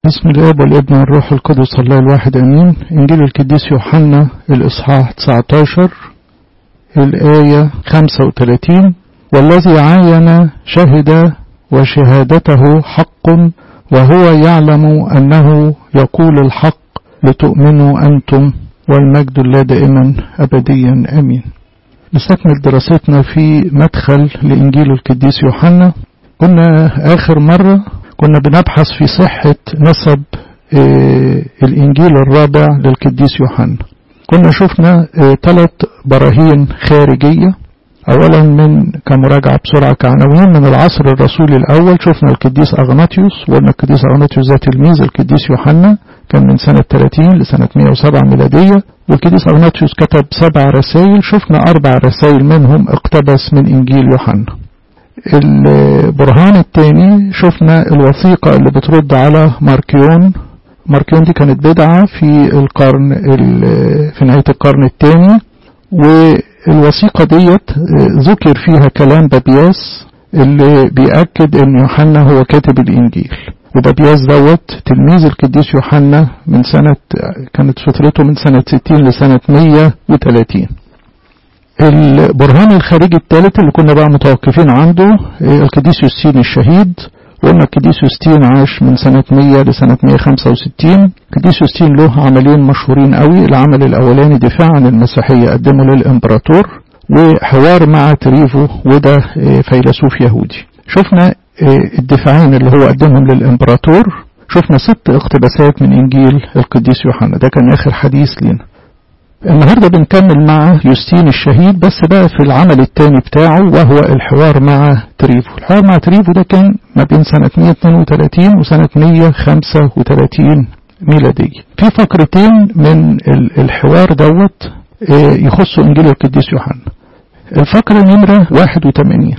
بسم الاب والابن والروح القدس الله الواحد امين انجيل القديس يوحنا الاصحاح 19 الايه 35 والذي عاين شهد وشهادته حق وهو يعلم انه يقول الحق لتؤمنوا انتم والمجد الله دائما ابديا امين نستكمل دراستنا في مدخل لانجيل القديس يوحنا كنا اخر مره كنا بنبحث في صحة نسب الإنجيل الرابع للقديس يوحنا كنا شفنا ثلاث براهين خارجية أولا من كمراجعة بسرعة كعناوين من العصر الرسولي الأول شفنا القديس أغناطيوس وقلنا القديس أغناطيوس ده تلميذ القديس يوحنا كان من سنة 30 لسنة 107 ميلادية والقديس أغناطيوس كتب سبع رسائل شفنا أربع رسائل منهم اقتبس من إنجيل يوحنا البرهان الثاني شفنا الوثيقة اللي بترد على ماركيون ماركيون دي كانت بدعة في القرن في نهاية القرن الثاني والوثيقة ديت ذكر فيها كلام بابياس اللي بيأكد ان يوحنا هو كاتب الانجيل وبابياس دوت تلميذ القديس يوحنا من سنة كانت فترته من سنة 60 لسنة 130 البرهان الخارجي الثالث اللي كنا بقى متوقفين عنده القديس يوستين الشهيد وقلنا القديس يوستين عاش من سنة 100 لسنة 165 القديس يوستين له عملين مشهورين قوي العمل الأولاني دفاع عن المسيحية قدمه للإمبراطور وحوار مع تريفو وده فيلسوف يهودي شفنا الدفاعين اللي هو قدمهم للإمبراطور شفنا ست اقتباسات من إنجيل القديس يوحنا ده كان آخر حديث لنا النهاردة بنكمل مع يوستين الشهيد بس بقى في العمل الثاني بتاعه وهو الحوار مع تريفو الحوار مع تريفو ده كان ما بين سنة 132 وسنة 135 ميلادية في فقرتين من الحوار دوت يخصوا إنجيل القديس يوحنا الفقرة نمرة 81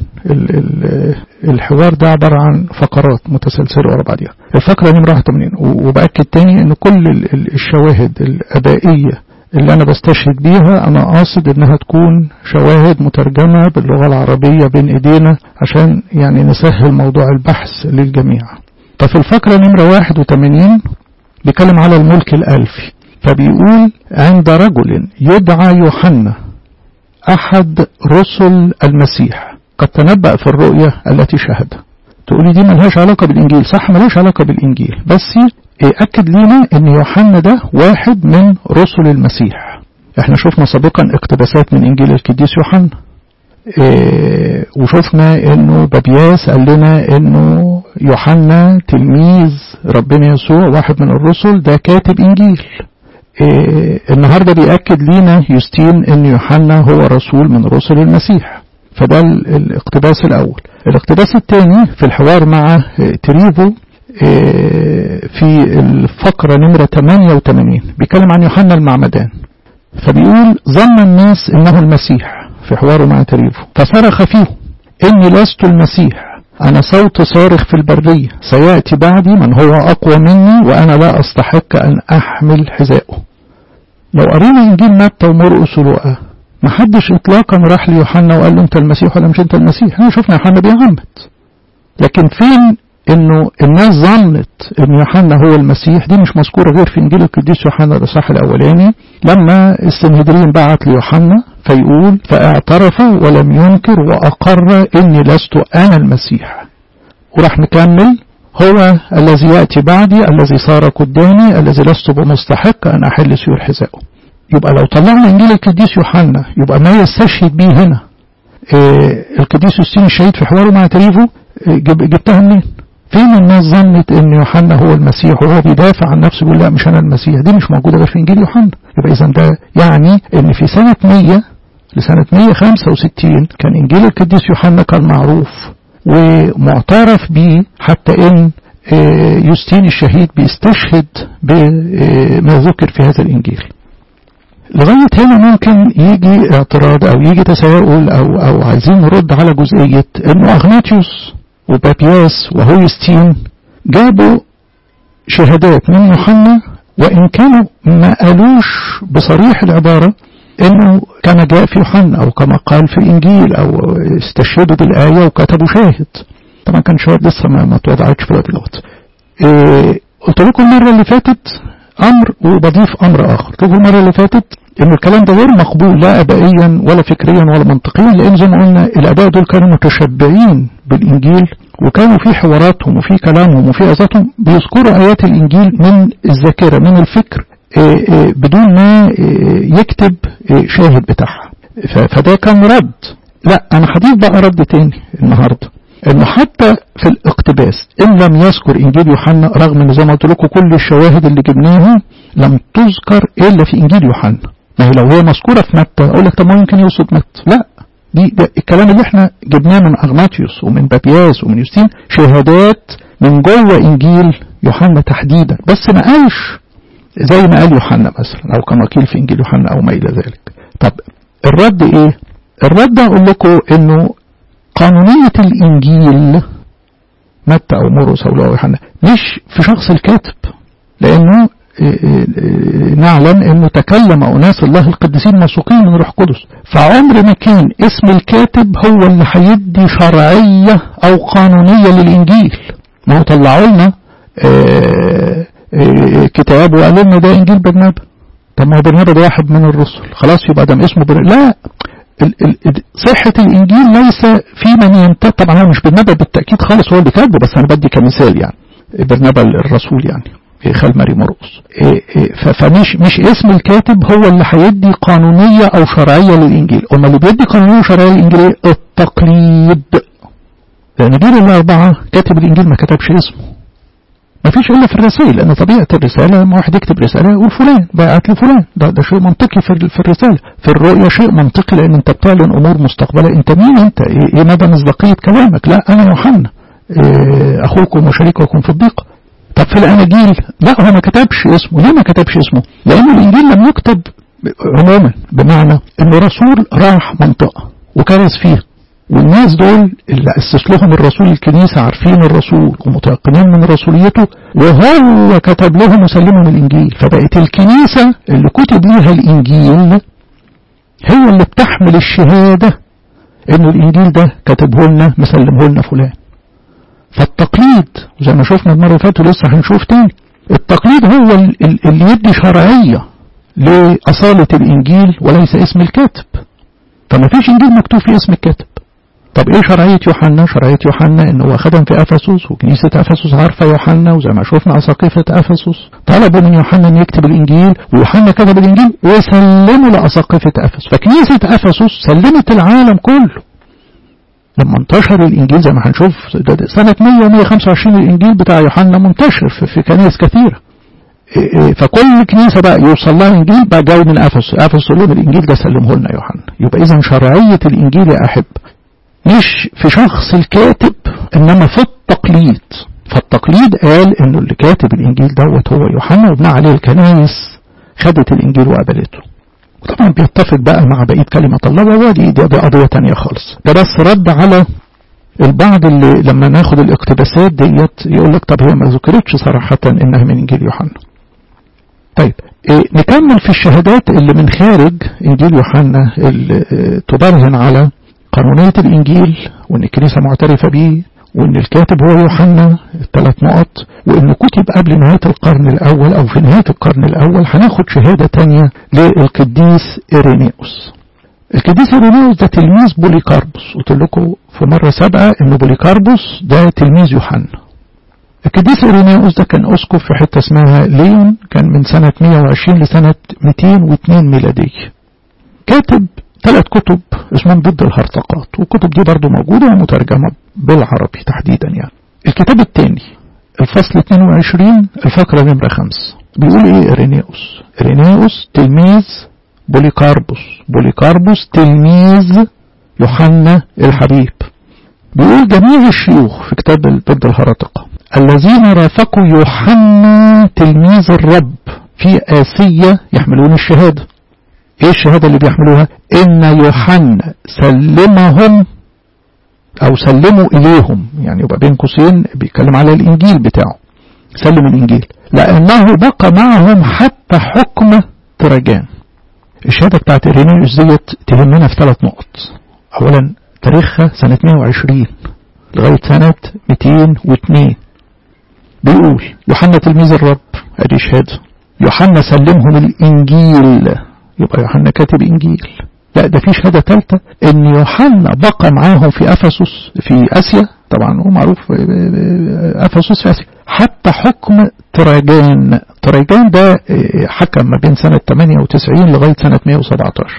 الحوار ده عبارة عن فقرات متسلسلة ورا بعضها الفقرة نمرة 81 وبأكد تاني ان كل الشواهد الأدائية اللي أنا بستشهد بيها أنا قاصد إنها تكون شواهد مترجمة باللغة العربية بين إيدينا عشان يعني نسهل موضوع البحث للجميع ففي الفقرة نمرة 81 بيتكلم على الملك الألفي فبيقول عند رجل يدعى يوحنا أحد رسل المسيح قد تنبأ في الرؤيا التي شهدها تقولي دي ملهاش علاقة بالإنجيل صح ملهاش علاقة بالإنجيل بس أكد لنا أن يوحنا ده واحد من رسل المسيح احنا شفنا سابقا اقتباسات من إنجيل القديس يوحنا اه وشفنا انه بابياس قال لنا انه يوحنا تلميذ ربنا يسوع واحد من الرسل ده كاتب انجيل اه النهارده بيأكد لينا يوستين ان يوحنا هو رسول من رسل المسيح فده الاقتباس الاول الاقتباس الثاني في الحوار مع تريفو في الفقرة نمرة 88 بيتكلم عن يوحنا المعمدان فبيقول ظن الناس انه المسيح في حواره مع تريفو فصرخ فيه اني لست المسيح انا صوت صارخ في البرية سيأتي بعدي من هو اقوى مني وانا لا استحق ان احمل حذائه لو قرينا انجيل متى ومرقس ولوقا محدش اطلاقا راح ليوحنا وقال له انت المسيح ولا مش انت المسيح احنا شفنا يوحنا بيعمد لكن فين انه الناس ظنت ان يوحنا هو المسيح دي مش مذكوره غير في انجيل القديس يوحنا الاصحاح الاولاني لما السنهدرين بعت ليوحنا فيقول فاعترف ولم ينكر واقر اني لست انا المسيح وراح مكمل هو الذي ياتي بعدي الذي صار قدامي الذي لست بمستحق ان احل سيور حذائه يبقى لو طلعنا انجيل القديس يوحنا يبقى ما يستشهد به هنا إيه القديس يوستين الشهيد في حواره مع تريفو إيه جبتها منين؟ فين الناس ظنت ان يوحنا هو المسيح وهو بيدافع عن نفسه يقول لا مش انا المسيح دي مش موجوده غير في انجيل يوحنا يبقى اذا ده يعني ان في سنه 100 لسنه 165 كان انجيل القديس يوحنا كان معروف ومعترف به حتى ان يوستين الشهيد بيستشهد بما ذكر في هذا الانجيل لغاية هنا ممكن يجي اعتراض او يجي تساؤل او او عايزين نرد على جزئية انه اغناطيوس وبابياس وهويستين جابوا شهادات من يوحنا وإن كانوا ما قالوش بصريح العبارة إنه كان جاء في يوحنا أو كما قال في الإنجيل أو استشهدوا بالآية وكتبوا شاهد طبعا كان شاهد لسه ما, ما اتوضعتش في الوقت دوت إيه قلت لكم المرة اللي فاتت أمر وبضيف أمر آخر قلت لكم المرة اللي فاتت إن الكلام ده غير مقبول لا أبائيا ولا فكريا ولا منطقيا لأن زي ما قلنا الآباء دول كانوا متشبعين بالإنجيل وكانوا في حواراتهم وفي كلامهم وفي عظاتهم بيذكروا آيات الإنجيل من الذاكرة من الفكر بدون ما يكتب شاهد بتاعها فده كان رد لا أنا هضيف بقى رد تاني النهاردة انه حتى في الاقتباس ان لم يذكر انجيل يوحنا رغم ان زي ما قلت لكم كل الشواهد اللي جبناها لم تذكر الا في انجيل يوحنا ما هي لو هي مذكوره في متى اقول لك طب ما يمكن يقصد متى لا دي ده الكلام اللي احنا جبناه من اغناطيوس ومن بابياس ومن يوستين شهادات من جوه انجيل يوحنا تحديدا بس ما قالش زي ما قال يوحنا مثلا او كان وكيل في انجيل يوحنا او ما الى ذلك طب الرد ايه الرد اقول لكم انه قانونية الإنجيل متى أو مرقس أو لو يوحنا مش في شخص الكاتب لأنه نعلم أنه تكلم أناس الله القديسين موثوقين من روح قدس فعمر ما كان اسم الكاتب هو اللي هيدي شرعية أو قانونية للإنجيل ما هو طلعوا لنا كتاب وقالوا لنا ده إنجيل برنابا طب ما هو برنابا ده واحد من الرسل خلاص يبقى ده اسمه برنابا لا صحة الإنجيل ليس في من ينتهي طبعا هو مش برنابا بالتأكيد خالص هو اللي كاتبه بس أنا بدي كمثال يعني برنابا الرسول يعني خال ماري مرقس فمش مش اسم الكاتب هو اللي هيدي قانونية أو شرعية للإنجيل أما اللي بيدي قانونية وشرعية للإنجيل التقليد لأن دول الأربعة كاتب الإنجيل ما كتبش اسمه ما فيش إلا في الرسائل لأن طبيعة الرسالة لما واحد يكتب رسالة يقول فلان بعت لفلان ده, ده شيء منطقي في, في الرسالة في الرؤية شيء منطقي لأن أنت بتعلن أمور مستقبلة أنت مين أنت إيه, إيه مدى مصداقية كلامك لا أنا يوحنا إيه أخوكم وشريككم في الضيق طب في الأناجيل لا هو ما كتبش اسمه ليه ما كتبش اسمه لأن الإنجيل لم يكتب عموما بمعنى أنه رسول راح منطقة وكرس فيها والناس دول اللي أسس لهم الرسول الكنيسة عارفين الرسول ومتيقنين من رسوليته وهو كتب لهم وسلمهم الإنجيل فبقت الكنيسة اللي كتب لها الإنجيل هي اللي بتحمل الشهادة إن الإنجيل ده كتبه لنا مسلمه لنا فلان فالتقليد زي ما شفنا المرة اللي فاتت ولسه هنشوف تاني التقليد هو اللي يدي شرعية لأصالة الإنجيل وليس اسم الكاتب فما فيش إنجيل مكتوب فيه اسم الكاتب طب ايه شرعية يوحنا شرعية يوحنا ان هو خدم في افسس وكنيسة افسس عارفة يوحنا وزي ما شفنا اساقفة افسس طلبوا من يوحنا ان يكتب الانجيل ويوحنا كتب الانجيل وسلموا لاساقفة افسس فكنيسة افسس سلمت العالم كله لما انتشر الانجيل زي ما هنشوف سنة 100 125 الانجيل بتاع يوحنا منتشر في, في كنائس كثيرة فكل كنيسة بقى يوصل لها انجيل بقى جاي من افسس افسس لهم الانجيل ده سلمه لنا يوحنا يبقى اذا شرعية الانجيل يا احب مش في شخص الكاتب انما في التقليد فالتقليد قال انه اللي كاتب الانجيل دوت هو يوحنا وبناء عليه الكنائس خدت الانجيل وقبلته وطبعا بيتفق بقى مع بقية كلمة الله وهو دي, دي, دي قضية تانية خالص ده بس رد على البعض اللي لما ناخد الاقتباسات ديت يقول لك طب هي ما ذكرتش صراحة انها من انجيل يوحنا طيب إيه نكمل في الشهادات اللي من خارج انجيل يوحنا اللي تبرهن على قانونية الإنجيل وإن الكنيسة معترفة به وإن الكاتب هو يوحنا ثلاث نقط وإنه كتب قبل نهاية القرن الأول أو في نهاية القرن الأول هناخد شهادة تانية للقديس إيرينيوس القديس إيرينيوس ده تلميذ بوليكاربوس قلت لكم في مرة سابقة إن بوليكاربوس ده تلميذ يوحنا القديس إيرينيوس ده كان أسقف في حتة اسمها ليون كان من سنة 120 لسنة 202 ميلادية كاتب ثلاث كتب اسمهم ضد الهرطقات والكتب دي برضو موجودة ومترجمة بالعربي تحديدا يعني الكتاب الثاني الفصل 22 الفقرة نمرة 5 بيقول ايه إرينيوس إرينيوس تلميذ بوليكاربوس بوليكاربوس تلميذ يوحنا الحبيب بيقول جميع الشيوخ في كتاب ضد الهرطقة الذين رافقوا يوحنا تلميذ الرب في آسيا يحملون الشهادة ايه الشهادة اللي بيحملوها ان يوحنا سلمهم او سلموا اليهم يعني يبقى بين قوسين بيتكلم على الانجيل بتاعه سلم الانجيل لانه بقى معهم حتى حكم ترجان الشهادة بتاعت إيرينيوس ديت تهمنا في ثلاث نقط اولا تاريخها سنة 120 لغاية سنة 202 بيقول يوحنا تلميذ الرب ادي شهاده يوحنا سلمهم الانجيل يبقى يوحنا كاتب انجيل لا ده في شهاده ثالثه ان يوحنا بقى معاهم في افسس في اسيا طبعا هو معروف افسس في اسيا حتى حكم تراجان تراجان ده حكم ما بين سنه 98 لغايه سنه 117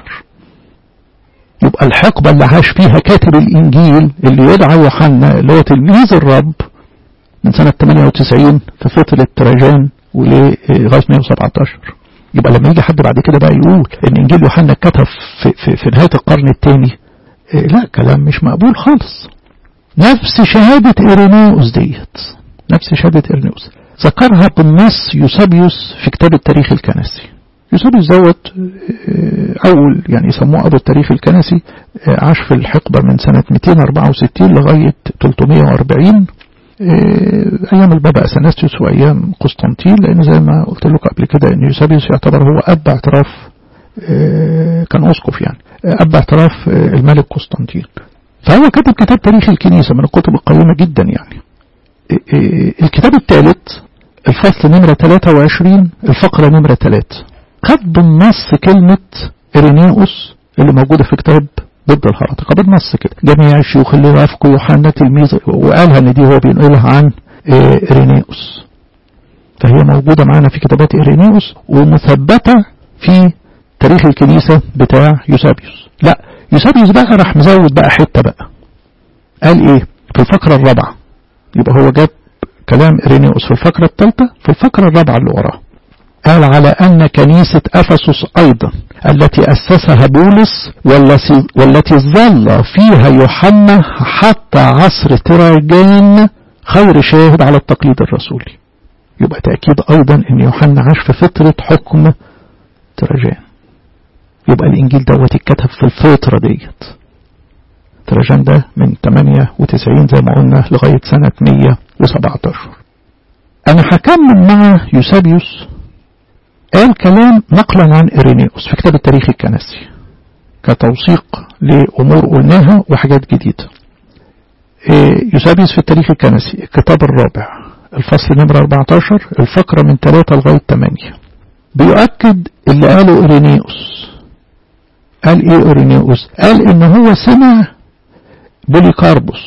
يبقى الحقبه اللي عاش فيها كاتب الانجيل اللي يدعى يوحنا اللي هو تلميذ الرب من سنه 98 في فتره تراجان ولغايه 117 يبقى لما يجي حد بعد كده بقى يقول ان انجيل يوحنا اتكتب في, في, في نهايه القرن الثاني إيه لا كلام مش مقبول خالص نفس شهاده ايرينيوس ديت نفس شهاده ايرينيوس ذكرها بالنص يوسابيوس في كتاب التاريخ الكنسي يوسابيوس دوت اول يعني يسموه ابو التاريخ الكنسي عاش في الحقبه من سنه 264 لغايه 340 ايام البابا اثناسيوس وايام قسطنطين لان زي ما قلت لكم قبل كده ان يوسابيوس يعتبر هو اب اعتراف كان اسقف يعني اب اعتراف الملك قسطنطين فهو كتب كتاب تاريخ الكنيسه من الكتب القيمه جدا يعني الكتاب الثالث الفصل نمره 23 الفقره نمره 3 خد بالنص كلمه ارينيوس اللي موجوده في كتاب ضد الهرطقة بالنص كده جميع الشيوخ اللي رافقوا يوحنا تلميذ وقالها ان دي هو بينقلها عن إرينيوس فهي موجودة معانا في كتابات إرينيوس ومثبتة في تاريخ الكنيسة بتاع يوسابيوس لا يوسابيوس بقى راح مزود بقى حتة بقى قال ايه في الفقرة الرابعة يبقى هو جاب كلام إرينيوس في الفقرة الثالثة في الفقرة الرابعة اللي وراها قال على أن كنيسة أفسس أيضا التي أسسها بولس والتي ظل فيها يوحنا حتى عصر تراجان خير شاهد على التقليد الرسولي يبقى تأكيد أيضا أن يوحنا عاش في فترة حكم تراجان يبقى الإنجيل دوت اتكتب في الفترة ديت تراجان ده من 98 زي ما قلنا لغاية سنة 117 أنا هكمل مع يوسابيوس قال كلام نقلا عن إرينيوس في كتاب التاريخ الكنسي كتوثيق لأمور قلناها وحاجات جديدة إيه يوسابيوس في التاريخ الكنسي الكتاب الرابع الفصل نمرة 14 الفقرة من 3 لغاية 8 بيؤكد اللي قاله إرينيوس قال إيه إرينيوس قال إن هو سمع بوليكاربوس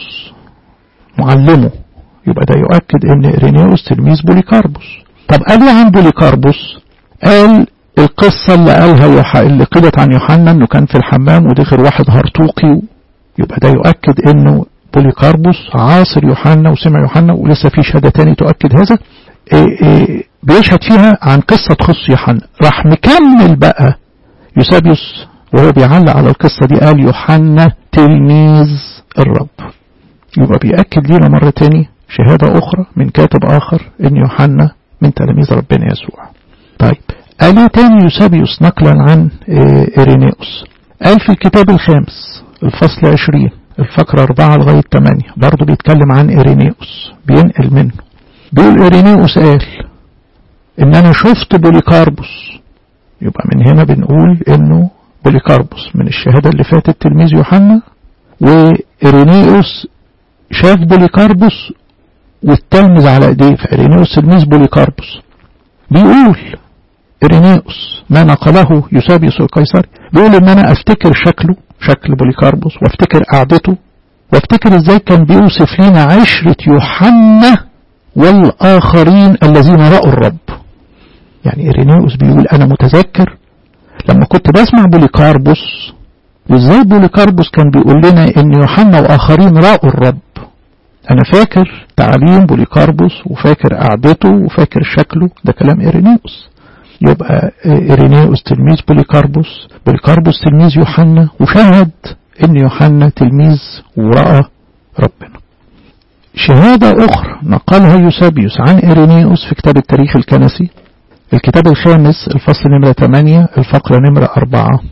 معلمه يبقى ده يؤكد إن إرينيوس تلميذ بوليكاربوس طب قال ايه عن بوليكاربوس قال القصة اللي قالها يوحنا اللي قيلت عن يوحنا انه كان في الحمام ودخل واحد هرطوقي يبقى ده يؤكد انه بوليكاربوس عاصر يوحنا وسمع يوحنا ولسه في شهادة تاني تؤكد هذا إيه إيه بيشهد فيها عن قصة تخص يوحنا راح مكمل بقى يوسابيوس وهو بيعلق على القصة دي قال يوحنا تلميذ الرب يبقى بيأكد لينا مرة تاني شهادة أخرى من كاتب آخر إن يوحنا من تلاميذ ربنا يسوع طيب قال ايه تاني يوسابيوس نقلا عن إيرينيوس قال في الكتاب الخامس الفصل عشرين الفقرة أربعة لغاية تمانية برضه بيتكلم عن إيرينيوس بينقل منه بيقول إيرينيوس قال إن أنا شفت بوليكاربوس يبقى من هنا بنقول إنه بوليكاربوس من الشهادة اللي فاتت تلميذ يوحنا وإيرينيوس شاف بوليكاربوس والتلمذ على ايديه فإرينيوس تلميذ بوليكاربوس بيقول إرينيوس ما نقله يوسابيوس القيصري بيقول إن أنا أفتكر شكله شكل بوليكاربوس وافتكر قعدته وافتكر إزاي كان بيوصف لنا عشرة يوحنا والآخرين الذين رأوا الرب يعني إرينيوس بيقول أنا متذكر لما كنت بسمع بوليكاربوس وإزاي بوليكاربوس كان بيقول لنا إن يوحنا وآخرين رأوا الرب أنا فاكر تعليم بوليكاربوس وفاكر قعدته وفاكر شكله ده كلام إيرينيوس يبقى إيرينيوس تلميذ بوليكاربوس بوليكاربوس تلميذ يوحنا وشهد إن يوحنا تلميذ ورأى ربنا شهادة أخرى نقلها يوسابيوس عن إيرينيوس في كتاب التاريخ الكنسي الكتاب الخامس الفصل نمرة 8 الفقرة نمرة 4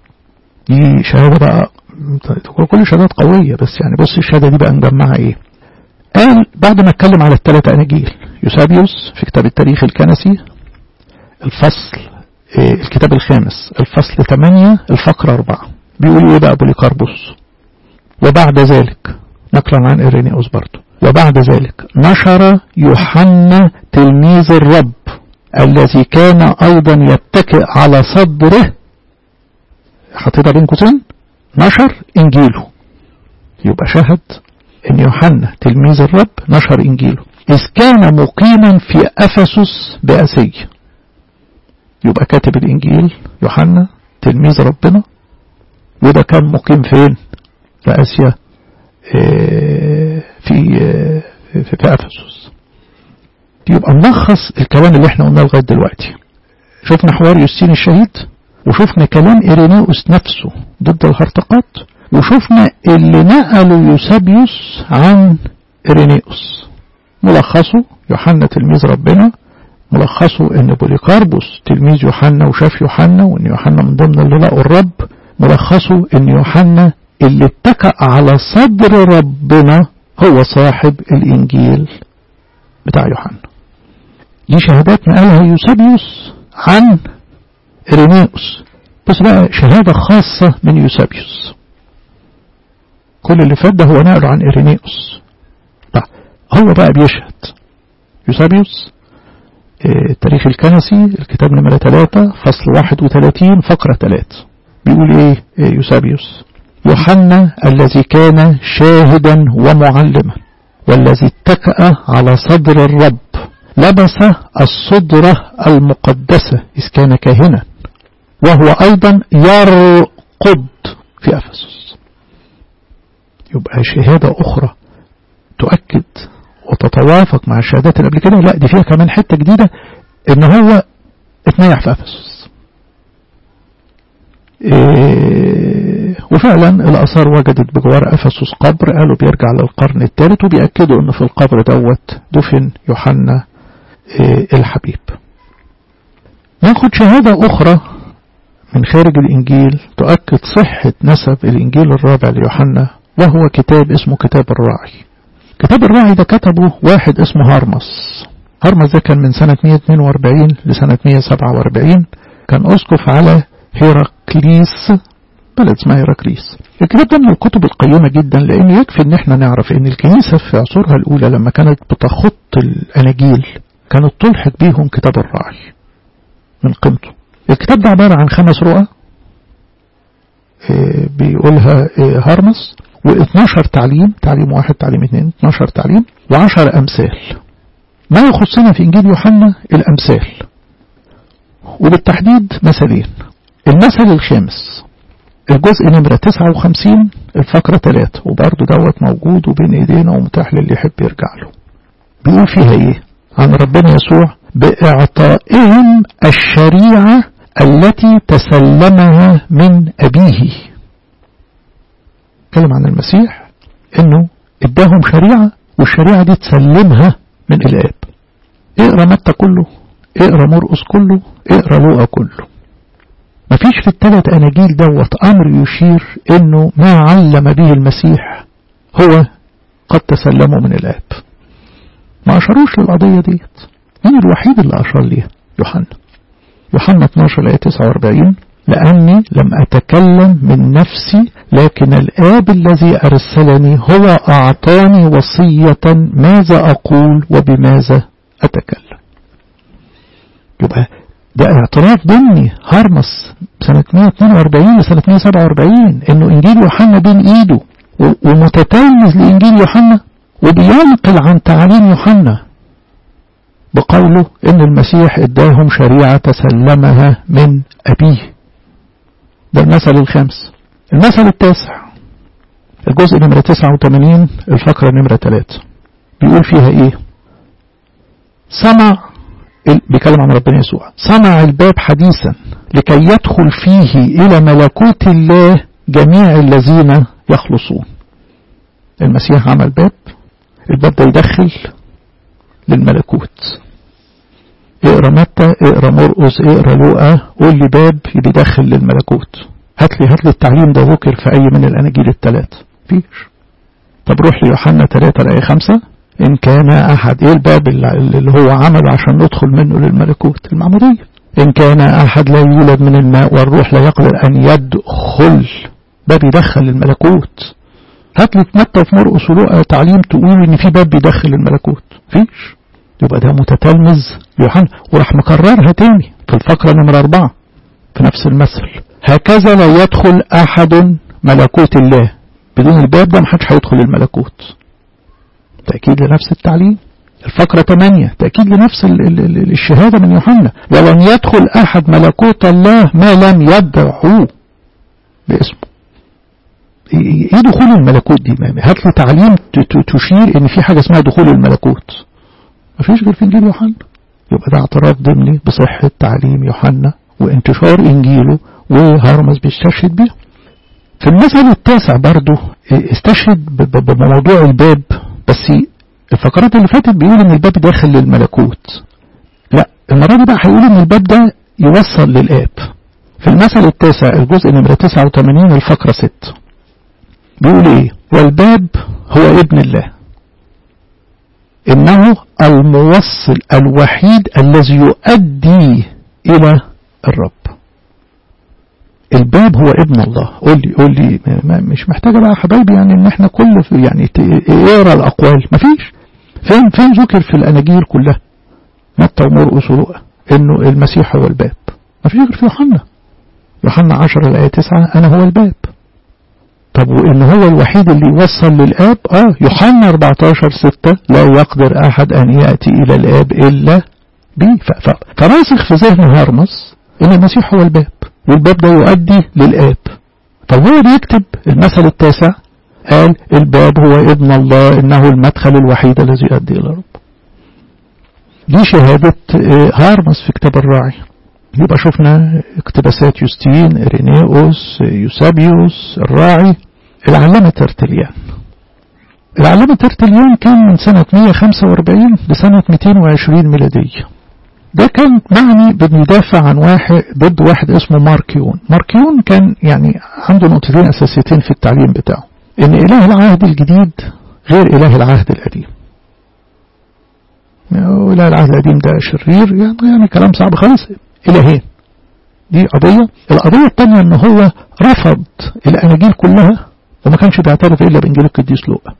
دي شهادة بقى كل شهادات قوية بس يعني بص الشهادة دي بقى نجمعها ايه قال بعد ما اتكلم على الثلاثة أناجيل يوسابيوس في كتاب التاريخ الكنسي الفصل إيه الكتاب الخامس الفصل 8 الفقرة 4 بيقول ايه بقى بوليكاربوس وبعد ذلك نقلا عن إرينيوس برضه وبعد ذلك نشر يوحنا تلميذ الرب الذي كان أيضا يتكئ على صدره حطيتها بين قوسين نشر إنجيله يبقى شهد إن يوحنا تلميذ الرب نشر إنجيله إذ كان مقيما في أفسس بأسية يبقى كاتب الإنجيل يوحنا تلميذ ربنا وده كان مقيم فين في آسيا في في أفسس يبقى نلخص الكلام اللي احنا قلناه لغايه دلوقتي شفنا حوار يوستين الشهيد وشفنا كلام إيرينيوس نفسه ضد الهرطقات وشفنا اللي نقله يوسابيوس عن إيرينيوس ملخصه يوحنا تلميذ ربنا ملخصه ان بوليكاربوس تلميذ يوحنا وشاف يوحنا وان يوحنا من ضمن اللي لقوا الرب ملخصه ان يوحنا اللي اتكأ على صدر ربنا هو صاحب الانجيل بتاع يوحنا دي شهادات نقلها يوسابيوس عن إرينيوس بس بقى شهادة خاصة من يوسابيوس كل اللي فات ده هو نقله عن إرينيوس طيب هو بقى بيشهد يوسابيوس التاريخ الكنسي الكتاب نمرة 3 فصل 31 فقرة 3 بيقول ايه يوسابيوس يوحنا الذي كان شاهدا ومعلما والذي اتكأ على صدر الرب لبس الصدرة المقدسة إذ كان كاهنا وهو أيضا يرقد في أفسس يبقى شهادة أخرى تؤكد وتتوافق مع الشهادات اللي قبل كده لا دي فيها كمان حتة جديدة ان هو اتنيح في أفسس إيه وفعلا الآثار وجدت بجوار أفسس قبر قالوا بيرجع للقرن الثالث وبيأكدوا أنه في القبر دوت دفن يوحنا إيه الحبيب ناخد شهادة أخرى من خارج الإنجيل تؤكد صحة نسب الإنجيل الرابع ليوحنا وهو كتاب اسمه كتاب الراعي كتاب الراعي ده كتبه واحد اسمه هارمس هارمس ده كان من سنة 142 لسنة 147 كان أسقف على هيراكليس بلد اسمها هيراكليس الكتاب ده من الكتب القيمة جدا لأن يكفي ان احنا نعرف ان الكنيسة في عصورها الأولى لما كانت بتخط الأناجيل كانت تلحق بيهم كتاب الراعي من قيمته الكتاب ده عبارة عن خمس رؤى بيقولها هارمس و12 تعليم تعليم واحد تعليم اثنين 12 تعليم و10 أمثال ما يخصنا في إنجيل يوحنا الأمثال وبالتحديد مثلين المثل الخامس الجزء نمرة 59 الفقرة 3 وبرضه دوت موجود وبين ايدينا ومتاح للي يحب يرجع له بيقول فيها ايه عن ربنا يسوع بإعطائهم الشريعة التي تسلمها من أبيه تكلم عن المسيح انه اداهم شريعة والشريعة دي تسلمها من الآب اقرا متى كله اقرا مرقس كله اقرا لوقا كله مفيش في الثلاث أناجيل دوت أمر يشير إنه ما علم به المسيح هو قد تسلمه من الآب ما أشروش للقضية ديت مين الوحيد اللي أشار ليها يوحنا يوحنا 12 آية 49 لأني لم أتكلم من نفسي لكن الآب الذي أرسلني هو أعطاني وصية ماذا أقول وبماذا أتكلم يبقى ده اعتراف ضمني هرمس سنة 142 لسنة 147 انه انجيل يوحنا بين ايده ومتتلمذ لانجيل يوحنا وبينقل عن تعاليم يوحنا بقوله ان المسيح اداهم شريعة تسلمها من ابيه ده المثل الخامس المثل التاسع الجزء نمرة 89 الفقرة نمرة 3 بيقول فيها ايه سمع بيكلم عن ربنا يسوع صنع الباب حديثا لكي يدخل فيه إلى ملكوت الله جميع الذين يخلصون المسيح عمل باب الباب ده يدخل للملكوت اقرا متى اقرا مرقس اقرا لوقا قول لي باب بيدخل للملكوت هات لي هات لي التعليم ده ذكر في اي من الاناجيل الثلاث فيش طب روح ليوحنا 3 الايه 5 إن كان أحد إيه الباب اللي هو عمله عشان ندخل منه للملكوت المعمودية إن كان أحد لا يولد من الماء والروح لا يقدر أن يدخل باب يدخل الملكوت هات لي في متى وفي مرقس ولوقا تعليم تقول ان في باب بيدخل الملكوت فيش يبقى ده متتلمذ يوحنا وراح مكررها تاني في الفقرة نمرة أربعة في نفس المثل هكذا لا يدخل أحد ملكوت الله بدون الباب ده محدش هيدخل الملكوت تأكيد لنفس التعليم الفقرة 8 تأكيد لنفس ال ال ال الشهادة من يوحنا ولن يدخل أحد ملكوت الله ما لم يدعوه باسمه ايه دخول الملكوت دي هات لي تعليم تشير ان في حاجة اسمها دخول الملكوت مفيش غير في انجيل يوحنا يبقى ده اعتراف ضمني بصحة تعليم يوحنا وانتشار انجيله وهرمز بيستشهد بيه في المثل التاسع برضه استشهد بموضوع الباب بس الفقرات اللي فاتت بيقول ان الباب داخل للملكوت لا المرة دي بقى هيقول ان الباب ده يوصل للآب في المثل التاسع الجزء نمرة 89 الفقرة 6 بيقول ايه والباب هو ابن الله انه الموصل الوحيد الذي يؤدي الى الرب الباب هو ابن الله قول لي قول لي مش محتاجه بقى يا حبايبي يعني ان احنا كل يعني اقرا الاقوال مفيش فين فين ذكر في الاناجيل كلها متى ومرقس ولوقا انه المسيح هو الباب مفيش غير في يوحنا يوحنا 10 الايه 9 انا هو الباب طب وان هو الوحيد اللي يوصل للاب اه يوحنا 14 6 لا يقدر احد ان ياتي الى الاب الا بي فراسخ في ذهن هرمس ان المسيح هو الباب والباب ده يؤدي للاب طب هو بيكتب المثل التاسع قال الباب هو ابن الله انه المدخل الوحيد الذي يؤدي الى الرب دي شهادة هارمس في كتاب الراعي يبقى شفنا اقتباسات يوستين إرينيوس يوسابيوس الراعي العلامة ترتليان العلامة ترتليان كان من سنة 145 لسنة 220 ميلادية ده كان معني بندافع عن واحد ضد واحد اسمه ماركيون ماركيون كان يعني عنده نقطتين أساسيتين في التعليم بتاعه إن إله العهد الجديد غير إله العهد القديم إله العهد القديم ده شرير يعني, يعني كلام صعب خالص إلهين دي قضية القضية الثانية ان هو رفض الأناجيل كلها وما كانش بيعترف إلا بإنجيل القديس لوقا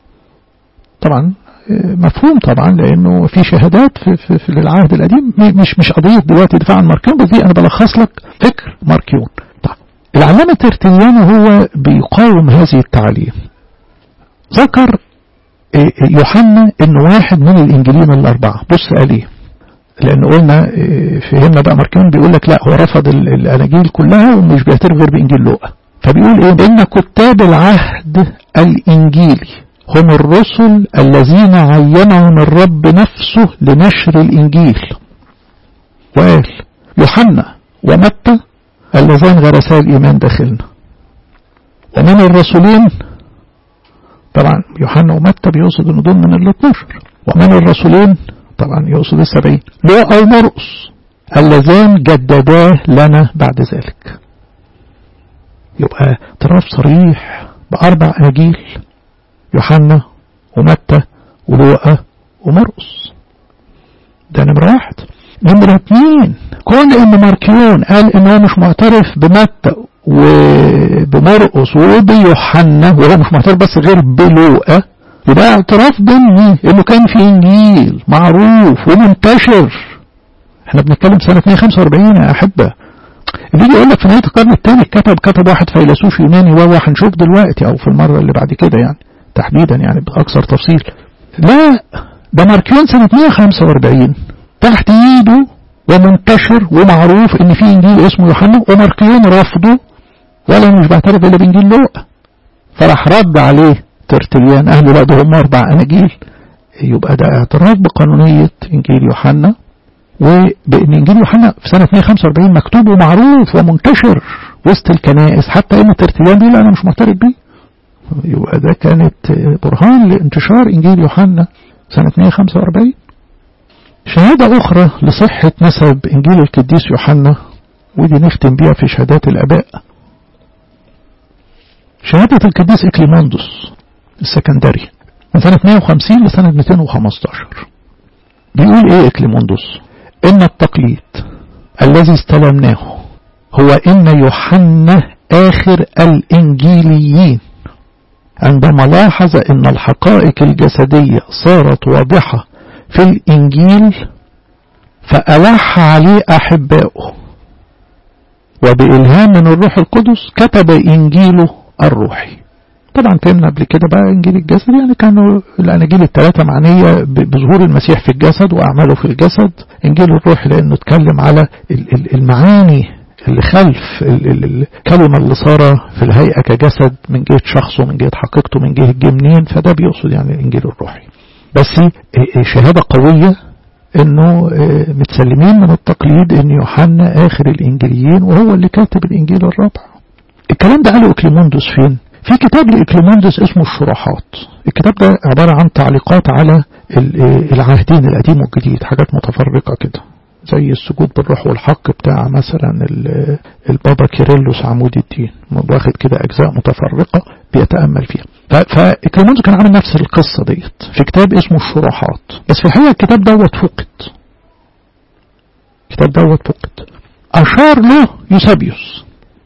طبعا مفهوم طبعا لأنه في شهادات في, في, في العهد القديم مش مش قضية دلوقتي دفاع عن ماركيون بس دي أنا بلخص لك فكر ماركيون طيب العلامة ترتليان هو بيقاوم هذه التعاليم ذكر يوحنا ان واحد من الانجيلين الاربعه بص قال ايه لان قلنا فهمنا بقى ماركيون بيقول لك لا هو رفض الاناجيل كلها ومش بيعترف غير بانجيل لوقا فبيقول ايه ان كتاب العهد الانجيلي هم الرسل الذين عينهم الرب نفسه لنشر الانجيل وقال يوحنا ومتى اللذان غرسا الايمان داخلنا ومن الرسولين طبعا يوحنا ومتى بيقصد ان دول من ال 12 ومن الرسولين طبعا يقصد السبعين لوقا ومرقس اللذان جددا لنا بعد ذلك يبقى اعتراف صريح بأربع أناجيل يوحنا ومتى ولوقا ومرقس ده نمرة واحد نمرة اتنين كون ان ماركيون قال ان هو مش معترف بمتى وبمرقس وبيوحنا وهو مش معترف بس غير بلوقا يبقى اعتراف ضمني انه كان في انجيل معروف ومنتشر احنا بنتكلم سنة 145 يا احبة اللي يجي يقول لك في نهاية القرن الثاني كتب كتب واحد فيلسوف يوناني وهو هنشوف دلوقتي او في المرة اللي بعد كده يعني تحديدا يعني باكثر تفصيل لا ده ماركيون سنة 145 تحت ايده ومنتشر ومعروف ان في انجيل اسمه يوحنا وماركيون رفضه ولا مش بعترف الا بانجيل لوقا فراح رد عليه ترتليان قال له لا ده هم اربع اناجيل يبقى ده اعتراف بقانونية انجيل يوحنا وبان انجيل يوحنا في سنة 145 مكتوب ومعروف ومنتشر وسط الكنائس حتى ان ترتليان بيقول انا مش معترف بيه يبقى ده كانت برهان لانتشار انجيل يوحنا سنة 145 شهادة أخرى لصحة نسب إنجيل القديس يوحنا ودي نختم بيها في شهادات الآباء شهادة القديس إكليماندوس السكندري من سنة 150 لسنة 215 بيقول إيه إكليماندوس إن التقليد الذي استلمناه هو إن يوحنا آخر الإنجيليين عندما لاحظ أن الحقائق الجسدية صارت واضحة في الإنجيل فألح عليه أحبائه وبإلهام من الروح القدس كتب إنجيله الروحي طبعا فهمنا قبل كده بقى انجيل الجسد يعني كانوا الاناجيل الثلاثه معنيه بظهور المسيح في الجسد واعماله في الجسد انجيل الروح لانه اتكلم على المعاني اللي خلف الكلمه اللي صار في الهيئه كجسد من جهه شخصه من جهه حقيقته من جهه جه منين فده بيقصد يعني الانجيل الروحي بس شهاده قويه انه متسلمين من التقليد ان يوحنا اخر الانجيليين وهو اللي كاتب الانجيل الرابع الكلام ده قاله اكليموندوس فين في كتاب لإكليموندس اسمه الشروحات الكتاب ده عبارة عن تعليقات على العهدين القديم والجديد حاجات متفرقة كده زي السجود بالروح والحق بتاع مثلا البابا كيرلس عمود الدين واخد كده أجزاء متفرقة بيتأمل فيها فإكليموندس كان عامل نفس القصة ديت في كتاب اسمه الشروحات بس في الحقيقة الكتاب دوت فقد الكتاب دوت فقد أشار له يوسابيوس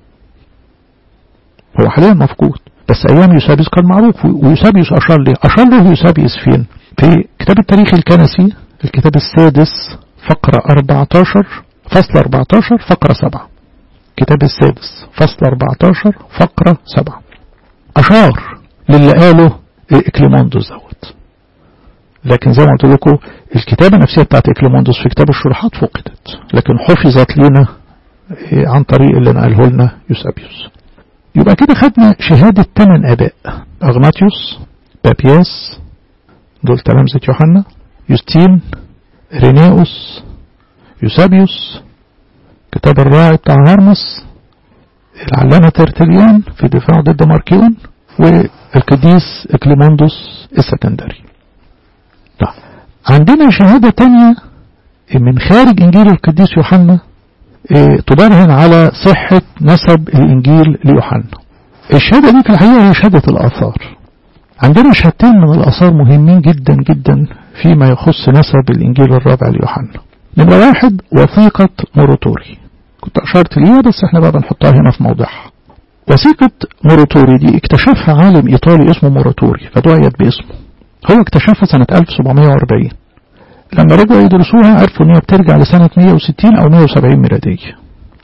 هو حاليا مفقود بس ايام يوسابيوس كان معروف ويوسابيوس اشار ليه اشار له يوسابيوس فين في كتاب التاريخ الكنسي الكتاب السادس فقرة 14 فصل 14 فقرة 7 كتاب السادس فصل 14 فقرة 7 أشار للي قاله إكليموندوس دوت لكن زي ما قلت لكم الكتابة النفسية بتاعت إكليموندوس في كتاب الشروحات فقدت لكن حفظت لنا عن طريق اللي نقله لنا يوسابيوس يبقى كده خدنا شهادة ثمان آباء أغناطيوس بابياس دول تلامذة يوحنا يوستين رينيوس يوسابيوس كتاب الراعي بتاع هرمس العلامة ترتليان في دفاع ضد ماركيون والقديس اكليموندوس السكندري طيب عندنا شهادة تانية من خارج إنجيل القديس يوحنا تبرهن على صحة نسب الإنجيل ليوحنا الشهادة دي في الحقيقة هي شهادة الآثار عندنا شهادتين من الآثار مهمين جدا جدا فيما يخص نسب الإنجيل الرابع ليوحنا نمرة واحد وثيقة موروتوري كنت أشرت ليها بس احنا بقى بنحطها هنا في موضعها وثيقة موروتوري دي اكتشفها عالم إيطالي اسمه موروتوري فدعيت باسمه هو اكتشفها سنة 1740 لما رجعوا يدرسوها عرفوا ان هي بترجع لسنة 160 او 170 ميلادية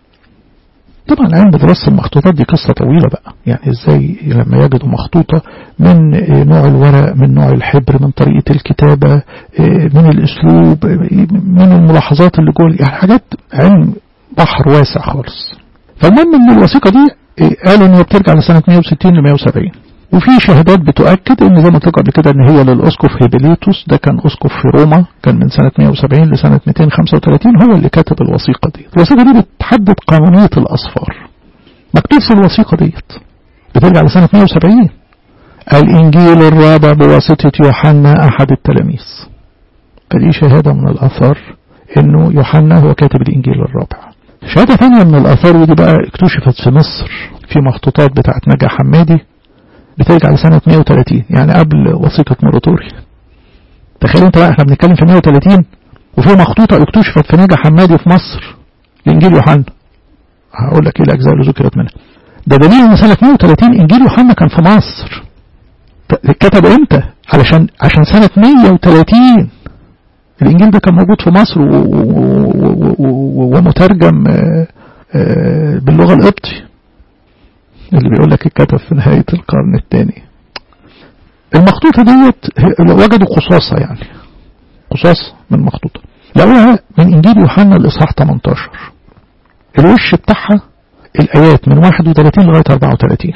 طبعا العلم بدراسة المخطوطات دي قصة طويلة بقى يعني ازاي لما يجدوا مخطوطة من نوع الورق من نوع الحبر من طريقة الكتابة من الاسلوب من الملاحظات اللي جوه يعني حاجات علم بحر واسع خالص فالمهم ان الوثيقة دي قالوا ان هي بترجع لسنة 160 ل 170 وفي شهادات بتؤكد ان زي ما قلت قبل كده ان هي للاسقف هيبليتوس ده كان اسقف في روما كان من سنة 170 لسنة 235 هو اللي كتب الوثيقة دي الوثيقة دي بتحدد قانونية الاصفار مكتوب في الوثيقة ديت بترجع لسنة 170 الانجيل الرابع بواسطة يوحنا احد التلاميذ فدي شهادة من الاثار انه يوحنا هو كاتب الانجيل الرابع شهادة ثانية من الاثار ودي بقى اكتشفت في مصر في مخطوطات بتاعت نجا حمادي بترجع لسنة 130 يعني قبل وثيقة موروتوري تخيل انت بقى احنا بنتكلم في 130 وفي مخطوطة اكتشفت في نجا حمادي في مصر لإنجيل يوحنا هقول لك ايه الأجزاء اللي ذكرت منها ده دليل ان سنة 130 إنجيل يوحنا كان في مصر كتب امتى علشان عشان سنة 130 الإنجيل ده كان موجود في مصر ومترجم باللغة القبطي اللي بيقول لك اتكتب في نهاية القرن الثاني المخطوطة ديت وجدوا قصاصة يعني قصاص من مخطوطة لقوها من إنجيل يوحنا الإصحاح 18 الوش بتاعها الآيات من 31 لغاية 34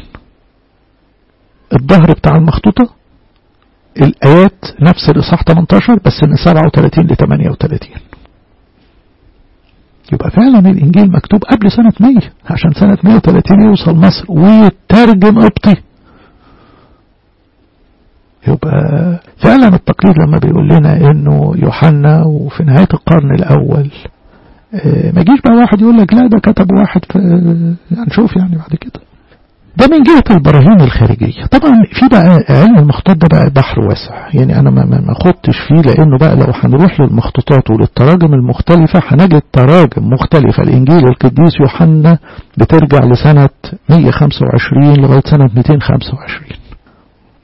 الظهر بتاع المخطوطة الآيات نفس الإصحاح 18 بس من 37 ل 38 يبقى فعلا الإنجيل مكتوب قبل سنة 100 عشان سنة 130 يوصل مصر ويترجم قبطي يبقى فعلا التقليد لما بيقول لنا انه يوحنا وفي نهاية القرن الاول ما يجيش بقى واحد يقول لك لا ده كتب واحد هنشوف يعني بعد كده ده من جهة البراهين الخارجية طبعا في بقى علم المخطوط ده بقى بحر واسع يعني انا ما ما خدتش فيه لانه بقى لو هنروح للمخطوطات وللتراجم المختلفة هنجد تراجم مختلفة الانجيل القديس يوحنا بترجع لسنة 125 لغاية سنة 225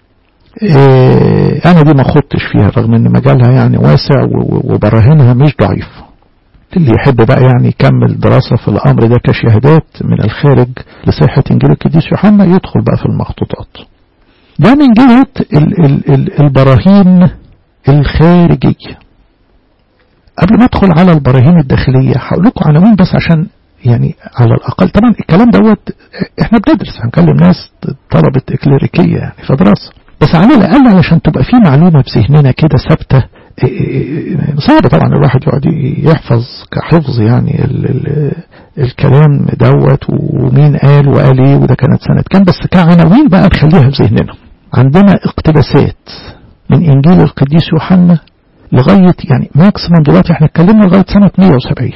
إيه انا دي ما خدتش فيها رغم ان مجالها يعني واسع وبراهينها مش ضعيف اللي يحب بقى يعني يكمل دراسة في الامر ده كشهادات من الخارج لصحة انجيل القديس يوحنا يدخل بقى في المخطوطات ده من جهة ال ال ال البراهين الخارجية قبل ما ادخل على البراهين الداخلية هقول لكم عناوين بس عشان يعني على الأقل طبعا الكلام دوت احنا بندرس هنكلم ناس طلبة إكليريكية يعني في دراسة بس على الأقل علشان تبقى في معلومة في ذهننا كده ثابتة صعب طبعا الواحد يقعد يحفظ كحفظ يعني ال ال الكلام دوت ومين قال وقال ايه وده كانت سنة كام بس كعناوين بقى نخليها في ذهننا عندنا اقتباسات من انجيل القديس يوحنا لغاية يعني ماكسيمم دلوقتي احنا اتكلمنا لغاية سنة 170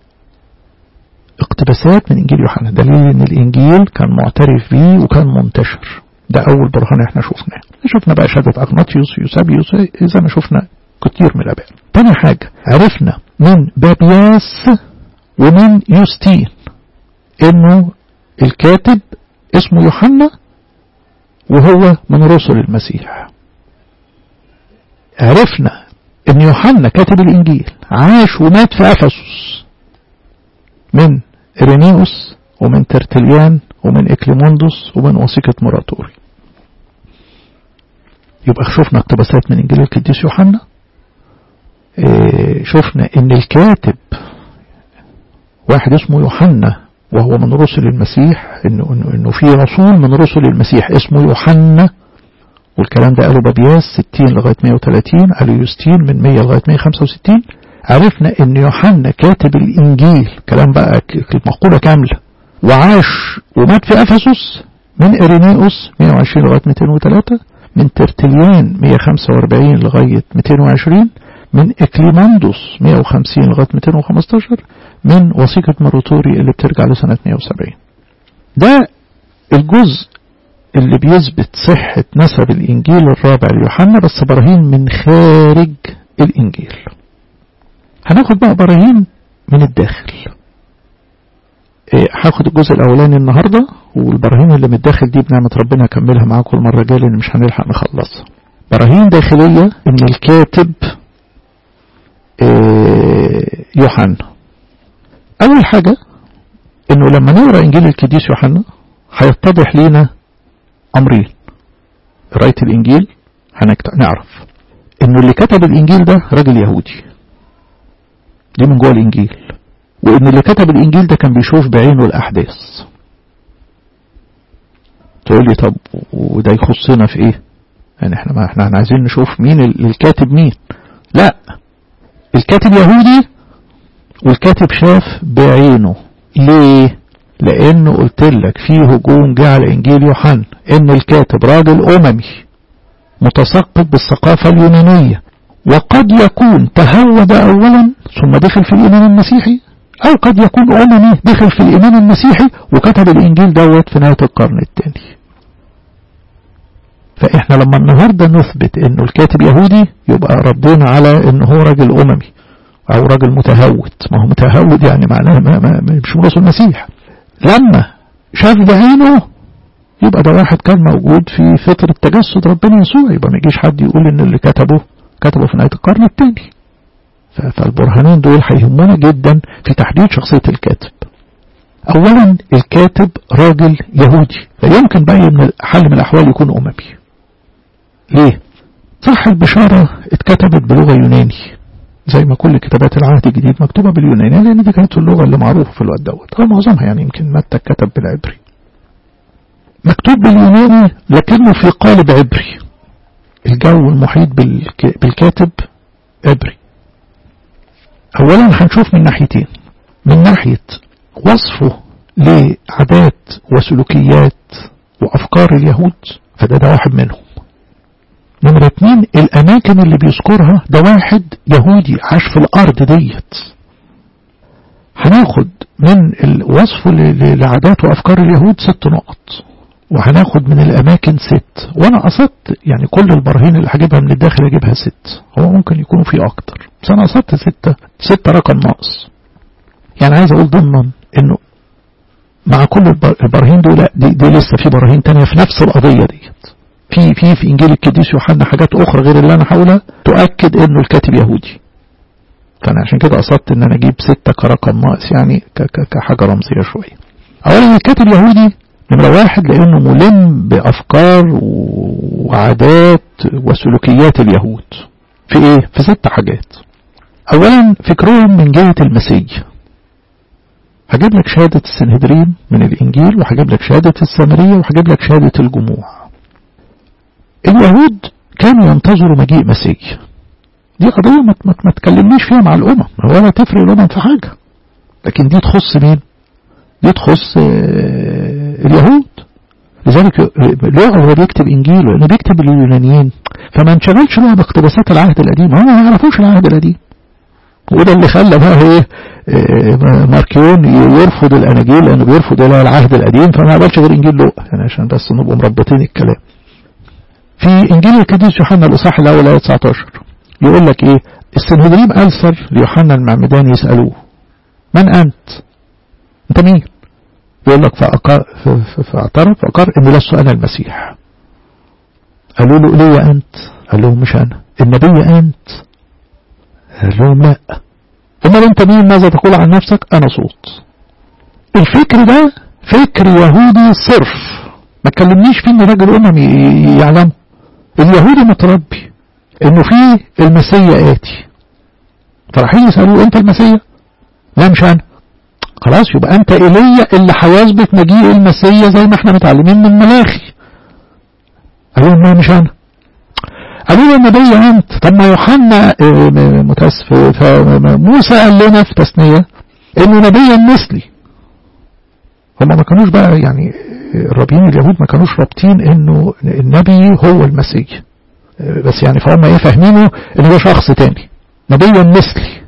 اقتباسات من انجيل يوحنا دليل ان الانجيل كان معترف به وكان منتشر ده اول برهان احنا شفناه شفنا بقى شهادة اغناطيوس يوسابيوس زي ما شفنا كتير من الاباء تاني حاجة عرفنا من بابياس ومن يوستين انه الكاتب اسمه يوحنا وهو من رسل المسيح عرفنا ان يوحنا كاتب الانجيل عاش ومات في افسس من إرينيوس ومن ترتليان ومن إكليموندوس ومن وثيقة مراتوري يبقى شفنا اقتباسات من إنجيل القديس يوحنا اه شفنا إن الكاتب واحد اسمه يوحنا وهو من رسل المسيح إنه, إنه, إنه في رسول من رسل المسيح اسمه يوحنا والكلام ده قاله بابياس 60 لغاية 130 قاله يوستين من 100 لغاية 165 عرفنا ان يوحنا كاتب الانجيل كلام بقى مقولة كاملة وعاش ومات في افسس من ارينيوس 120 لغاية 203 من ترتليان 145 لغاية 220 من اكليماندوس 150 لغاية 215 من وثيقة ماروتوري اللي بترجع لسنة 170 ده الجزء اللي بيثبت صحة نسب الانجيل الرابع ليوحنا بس براهين من خارج الانجيل هناخد بقى براهين من الداخل هاخد الجزء الاولاني النهارده والبراهين اللي من الداخل دي بنعمه ربنا هكملها معاكم المره الجايه لان مش هنلحق نخلصها براهين داخليه ان الكاتب يوحنا اول حاجه انه لما نقرا انجيل القديس يوحنا هيتضح لينا امرين قرايه الانجيل هنعرف انه اللي كتب الانجيل ده راجل يهودي دي من جوه الانجيل وان اللي كتب الانجيل ده كان بيشوف بعينه الاحداث تقول لي طب وده يخصنا في ايه يعني احنا ما احنا عايزين نشوف مين الكاتب مين لا الكاتب يهودي والكاتب شاف بعينه ليه لانه قلت لك في هجوم جه على انجيل يوحنا ان الكاتب راجل اممي متثقف بالثقافه اليونانيه وقد يكون تهود أولا ثم دخل في الإيمان المسيحي أو قد يكون أممي دخل في الإيمان المسيحي وكتب الإنجيل دوت في نهاية القرن الثاني فإحنا لما النهاردة نثبت إنه الكاتب يهودي يبقى ردينا على إنه هو راجل أممي أو راجل متهود ما هو متهود يعني معناه ما ما مش من رسول المسيح لما شاف بعينه يبقى ده واحد كان موجود في فترة تجسد ربنا يسوع يبقى ما يجيش حد يقول إن اللي كتبه كتبه في نهاية القرن الثاني فالبرهانين دول هيهمونا جدا في تحديد شخصية الكاتب اولا الكاتب راجل يهودي لا يمكن بأي من حال من الاحوال يكون اممي ليه صح البشارة اتكتبت بلغة يوناني زي ما كل كتابات العهد الجديد مكتوبة باليوناني لان دي كانت اللغة اللي معروفة في الوقت دوت او معظمها يعني يمكن متى كتب بالعبري مكتوب باليوناني لكنه في قالب عبري الجو المحيط بالكاتب عبري اولا هنشوف من ناحيتين من ناحية وصفه لعادات وسلوكيات وافكار اليهود فده ده واحد منهم نمرة اتنين الاماكن اللي بيذكرها ده واحد يهودي عاش في الارض ديت هناخد من وصفه لعادات وافكار اليهود ست نقط وهناخد من الاماكن ست وانا قصدت يعني كل البراهين اللي هجيبها من الداخل اجيبها ست هو ممكن يكونوا في اكتر بس انا قصدت ستة ستة رقم ناقص يعني عايز اقول ضمنا انه مع كل البراهين دول دي, دي لسه في براهين تانية في نفس القضية ديت في في في انجيل القديس يوحنا حاجات اخرى غير اللي انا هقولها تؤكد انه الكاتب يهودي فانا عشان كده قصدت ان انا اجيب ستة كرقم ناقص يعني كحاجة رمزية شوية اولا الكاتب يهودي نمرة واحد لانه ملم بافكار وعادات وسلوكيات اليهود في ايه في ست حاجات اولا فكرهم من جهة المسيح هجيب لك شهادة السنهدرين من الانجيل وهجيب لك شهادة السامرية وهجيب لك شهادة الجموع اليهود كانوا ينتظروا مجيء مسيح دي قضية ما, ما, ما تكلمنيش فيها مع الأمم ولا تفرق الأمم في حاجة لكن دي تخص مين دي تخص اليهود لذلك لوقا هو بيكتب إنجيله لأنه بيكتب اليونانيين فما انشغلش بقى باقتباسات العهد القديم هم ما يعرفوش العهد القديم وده اللي خلى بقى ايه ماركيون يرفض الاناجيل لانه بيرفض الى العهد القديم فما قبلش غير انجيل لوقا يعني عشان بس نبقى مربطين الكلام في انجيل القديس يوحنا الاصحاح الاول ايه 19 يقول لك ايه السنهدريم ألسر ليوحنا المعمدان يسألوه من أنت أنت مين يقول لك فاعترف فأقر إن لست أنا المسيح قالوا له ليه أنت قال لهم مش أنا النبي أنت قال لهم لا أمال أنت مين ماذا تقول عن نفسك أنا صوت الفكر ده فكر يهودي صرف ما تكلمنيش فيه ان راجل امم يعلمه اليهودي متربي انه في المسيا اتي فرايحين يسالوه انت المسيا لا مش انا خلاص يبقى انت ايليا اللي هيثبت مجيء المسيا زي ما احنا متعلمين من ملاخي قال لهم لا مش انا قالوا له النبي انت طب ما يوحنا متاسف فموسى قال لنا في تثنيه انه نبيا مثلي هم ما كانوش بقى يعني الرابين اليهود ما كانوش رابطين انه النبي هو المسيح بس يعني فهم ايه فاهمينه ان هو شخص تاني نبيا مثلي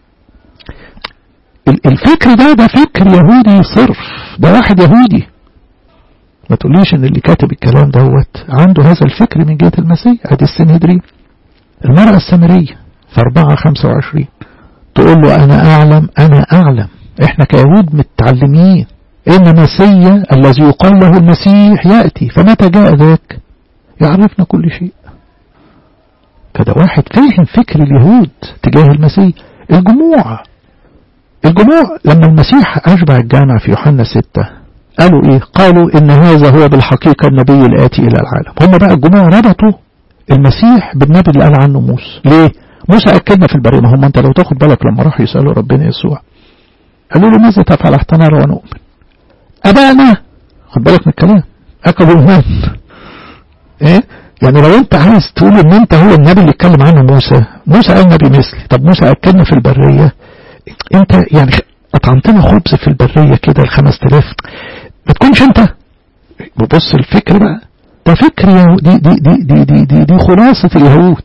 الفكر ده ده فكر يهودي صرف ده واحد يهودي ما تقوليش ان اللي كاتب الكلام دوت عنده هذا الفكر من جهة المسيح ادي السنهدرين المرأة السامرية في 4 25 تقول له انا اعلم انا اعلم احنا كيهود متعلمين ان مسيا الذي يقال له المسيح يأتي فمتى جاء ذاك يعرفنا كل شيء فده واحد فاهم فكر اليهود تجاه المسيح الجموع الجموع لما المسيح أشبع الجامع في يوحنا ستة قالوا إيه قالوا إن هذا هو بالحقيقة النبي الآتي إلى العالم هم بقى الجموع ربطوا المسيح بالنبي اللي قال عنه موسى ليه موسى أكدنا في البرية ما هم أنت لو تاخد بالك لما راحوا يسألوا ربنا يسوع قالوا له ماذا تفعل حتى نرى ونؤمن أبانا خد بالك من الكلام أكلوا المن إيه يعني لو انت عايز تقول ان انت هو النبي اللي اتكلم عنه موسى موسى قال نبي مثلي طب موسى اكلنا في البرية انت يعني اطعمتنا خبز في البرية كده الخمس تلاف ما تكونش انت ببص الفكر بقى ده فكر يهو دي دي دي دي دي, دي, دي خلاصة اليهود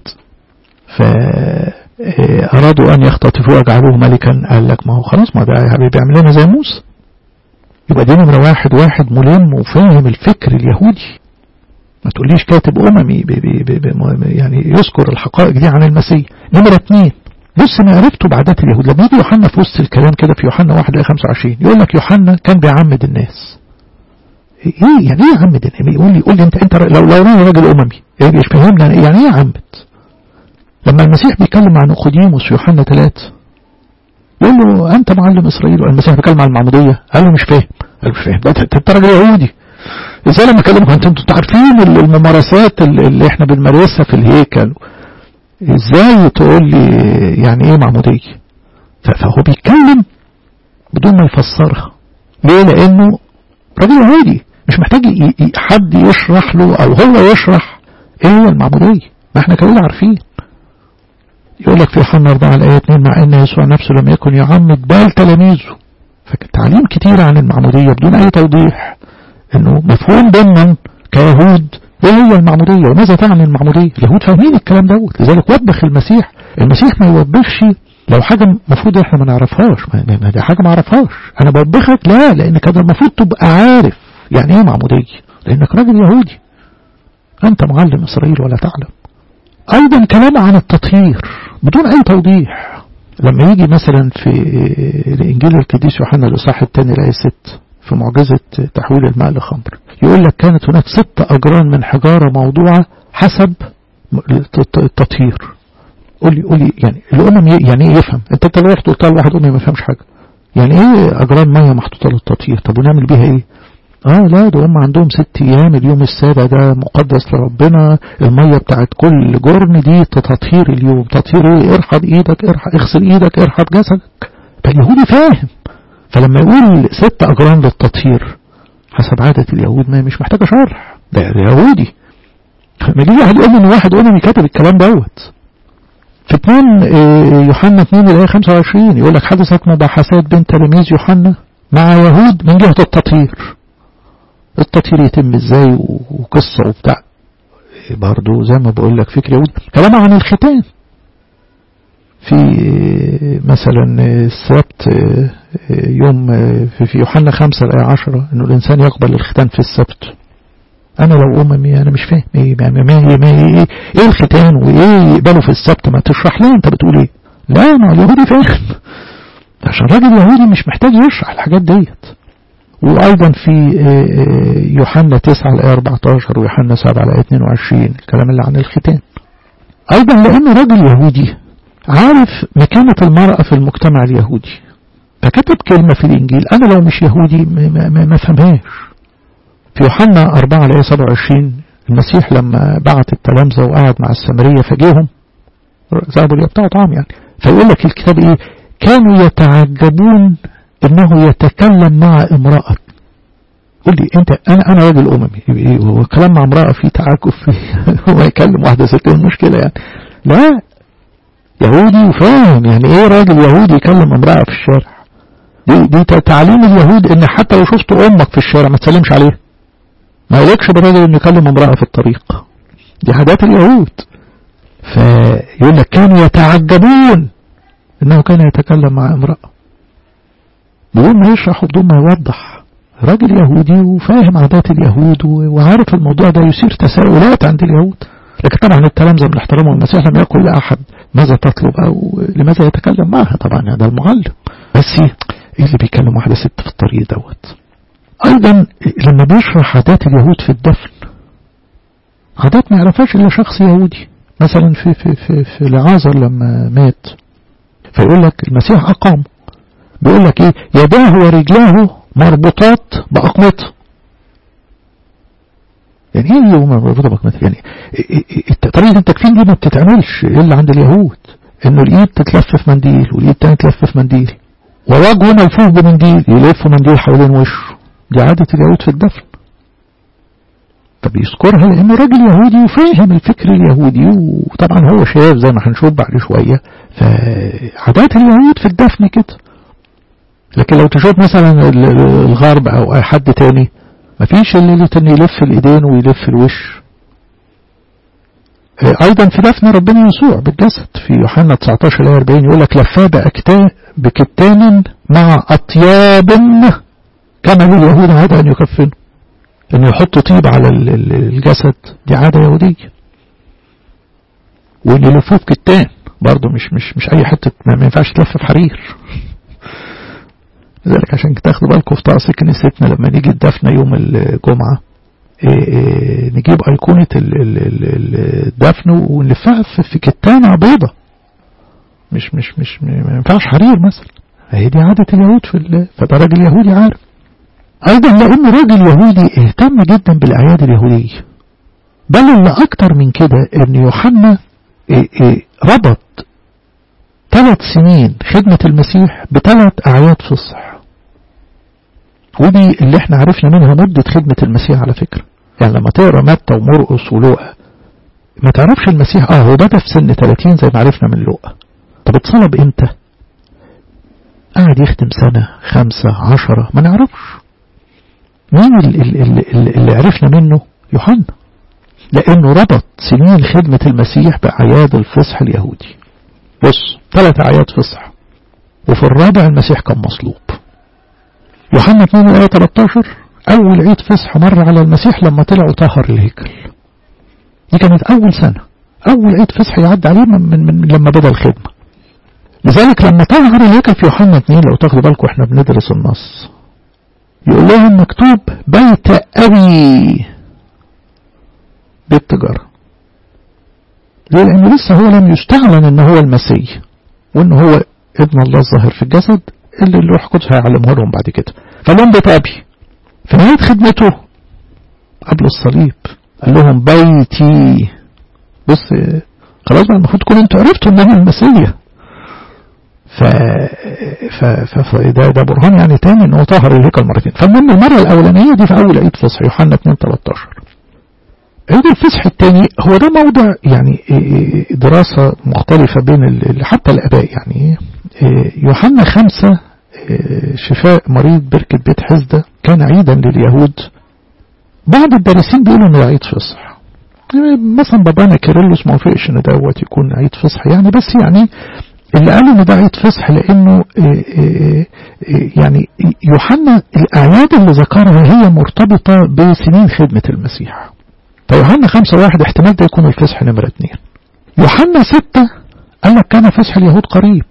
فأرادوا أن يختطفوا ويجعلوه ملكا قال لك ما هو خلاص ما ده يا حبيبي اعمل لنا زي موسى يبقى دي نمرة واحد واحد ملم وفاهم الفكر اليهودي ما تقوليش كاتب أممي بي بي بي بي يعني يذكر الحقائق دي عن المسيح نمرة اتنين بص معرفته بعادات اليهود لما يجي يوحنا في وسط الكلام كده في يوحنا 1 25 يقول لك يوحنا كان بيعمد الناس ايه يعني ايه يعمد يقول لي يقول لي انت انت لو لو انا راجل اممي ايه مش فاهمني يعني ايه يعمد لما المسيح بيتكلم عن نيقوديموس في يوحنا 3 يقول له انت معلم اسرائيل المسيح بيتكلم عن المعموديه قال له مش فاهم قال له مش فاهم ده انت راجل يهودي ازاي لما اكلمكم انتوا انتوا عارفين الممارسات اللي احنا بنمارسها في الهيكل ازاي تقول لي يعني ايه معمودية فهو بيتكلم بدون ما يفسرها ليه لانه راجل يهودي مش محتاج حد يشرح له او هو يشرح ايه هو المعمودية ما احنا كلنا عارفين يقول لك في يوحنا 4 الآية 2 مع ان يسوع نفسه لم يكن يعمد بال تلاميذه فالتعليم كتير عن المعمودية بدون اي توضيح انه مفهوم ضمن كيهود ايه هي المعمودية وماذا تعني المعمودية اليهود فاهمين الكلام دوت لذلك وبخ المسيح المسيح ما يوبخش لو حاجة المفروض احنا ما نعرفهاش ما دي حاجة ما اعرفهاش انا بوبخك لا لان كان المفروض تبقى عارف يعني ايه معمودية لانك راجل يهودي انت معلم اسرائيل ولا تعلم ايضا كلام عن التطهير بدون اي توضيح لما يجي مثلا في الانجيل القديس يوحنا الاصحاح الثاني الايه 6 في معجزة تحويل الماء لخمر يقول لك كانت هناك ست أجران من حجارة موضوعة حسب التطهير قول لي قول لي يعني الأمم يعني ايه يفهم انت انت لو رحت قلت لواحد أمي ما يفهمش حاجة يعني ايه أجران مية محطوطة للتطهير طب ونعمل بيها ايه اه لا ده هم عندهم ست ايام اليوم السابع ده مقدس لربنا المية بتاعت كل جرن دي تطهير اليوم تطهير ايه ارحض ايدك ارحض اغسل ايدك ارحض جسدك فاليهودي فاهم فلما يقول ست اجران للتطهير حسب عادة اليهود ما مش محتاجة شرح ده يهودي ما يجي واحد يقول ان واحد اممي كاتب الكلام دوت في 2 يوحنا 2 الايه 25 يقول لك حدثت مباحثات بين تلاميذ يوحنا مع يهود من جهة التطهير التطهير يتم ازاي وقصة وبتاع برضو زي ما بقول لك فكر يهود كلام عن الختان في مثلا السبت يوم في يوحنا خمسة الآية عشرة انه الانسان يقبل الختان في السبت انا لو اممي انا مش فاهم ايه ما ما ما ايه, إيه الختان وايه يقبله في السبت ما تشرح لي انت بتقول ايه لا ما اليهودي فاهم عشان الراجل اليهودي مش محتاج يشرح الحاجات ديت وأيضا في يوحنا 9 الآية 14 ويوحنا 7 الآية 22 الكلام اللي عن الختان أيضا لأن راجل يهودي عارف مكانة المرأة في المجتمع اليهودي فكتب كلمة في الإنجيل أنا لو مش يهودي ما, ما, ما فهمهاش في يوحنا 4 الآية 27 المسيح لما بعت التلامذة وقعد مع السامرية فجيهم ذهبوا ليبتعوا طعام يعني فيقول لك الكتاب إيه كانوا يتعجبون انه يتكلم مع امرأة قول لي انت انا انا راجل اممي هو كلام مع امرأة في تعجب فيه هو يكلم واحدة ست المشكلة يعني لا يهودي وفاهم يعني ايه راجل يهودي يكلم امرأة في الشارع دي, دي تعليم اليهود ان حتى لو شفت امك في الشارع ما تسلمش عليها ما يليكش بالراجل انه يكلم امرأة في الطريق دي عادات اليهود فيقول لك كانوا يتعجبون انه كان يتكلم مع امرأة بدون ما يشرح وبدون ما يوضح راجل يهودي وفاهم عادات اليهود وعارف الموضوع ده يثير تساؤلات عند اليهود لكن طبعا التلامذة بنحترمه المسيح لم يقل لأحد ماذا تطلب أو لماذا يتكلم معها طبعا هذا المعلم بس ايه اللي بيكلم واحدة ست في الطريق دوت أيضا لما بيشرح عادات اليهود في الدفن عادات ما يعرفهاش إلا شخص يهودي مثلا في في في, في لعازر لما مات فيقول لك المسيح أقام بيقول لك ايه يداه ورجلاه مربوطات بأقمطة يعني ايه يوم مربوطة بأقمطة يعني طريقة التكفين دي ما بتتعملش الا عند اليهود انه الايد تتلف في منديل والايد التانية تلف في منديل ووجهه ملفوف بمنديل يلف منديل حوالين وشه دي عادة اليهود في الدفن فبيذكرها لانه راجل يهودي وفاهم الفكر اليهودي وطبعا هو شاف زي ما هنشوف بعد شوية فعادات اليهود في الدفن كده لكن لو تشوف مثلا الغرب او اي حد تاني مفيش الا اللي يلف الايدين ويلف الوش ايضا في دفن ربنا يسوع بالجسد في يوحنا 19 الايه 40 يقول لك لفاه باكتان بكتان مع اطياب كما لليهود عاده ان يكفنوا ان يحطوا طيب على الجسد دي عاده يهوديه وان يلفوه بكتان برضه مش مش مش اي حته ما ينفعش تلف في حرير لذلك عشان تاخدوا بالكم في طقس كنيستنا لما نيجي الدفنة يوم الجمعة إيه إيه نجيب أيقونة الدفن ونلفها في كتانة بيضة مش مش مش ما ينفعش حرير مثلا هي دي عادة اليهود في فده راجل يهودي عارف أيضا لأن راجل يهودي اهتم جدا بالأعياد اليهودية بل اللي أكتر من كده إن يوحنا إيه ربط ثلاث سنين خدمة المسيح بثلاث أعياد فصح ودي اللي احنا عرفنا منها مدة خدمة المسيح على فكرة يعني لما تقرا متى ومرقس ولوقا ما تعرفش المسيح اه هو بدأ في سن 30 زي ما عرفنا من لوقا طب اتصلب امتى قعد يخدم سنة خمسة عشرة ما نعرفش مين اللي, اللي, اللي عرفنا منه يوحنا لانه ربط سنين خدمة المسيح بأعياد الفصح اليهودي بص ثلاث أعياد فصح وفي الرابع المسيح كان مصلوب يوحنا 2 آية 13 أول عيد فصح مر على المسيح لما طلع وطهر الهيكل دي كانت أول سنة أول عيد فصح يعدي عليه من, من, من لما بدأ الخدمة لذلك لما طهر الهيكل في يوحنا 2 لو تاخدوا بالكم احنا بندرس النص يقول لهم مكتوب بيت أبي بيت تجارة ليه لأنه لسه هو لم يستعلن أنه هو المسيح وأن هو ابن الله الظاهر في الجسد اللي الروح القدس هيعلمه لهم بعد كده فلهم بيت أبي في نهاية خدمته قبل الصليب قال لهم بيتي بص خلاص بقى المفروض تكونوا انتوا عرفتوا ان انا المسيح ف... ف... ف... ده ده برهان يعني تاني ان هو طهر الهيكل مرتين فالمهم المره الاولانيه دي في اول عيد فصح يوحنا 2 13 عيد الفصح الثاني هو ده موضع يعني دراسة مختلفة بين ال... حتى الآباء يعني يوحنا خمسة شفاء مريض بركة بيت حزدة كان عيدا لليهود بعض الدارسين بيقولوا انه عيد فصح مثلا بابانا كيرلس ما وافقش ان دوت يكون عيد فصح يعني بس يعني اللي قالوا ان ده عيد فصح لانه يعني يوحنا الاعياد اللي ذكرها هي مرتبطه بسنين خدمه المسيح فيوحنا خمسة واحد احتمال ده يكون الفصح نمرة اتنين يوحنا ستة قال لك كان فصح اليهود قريب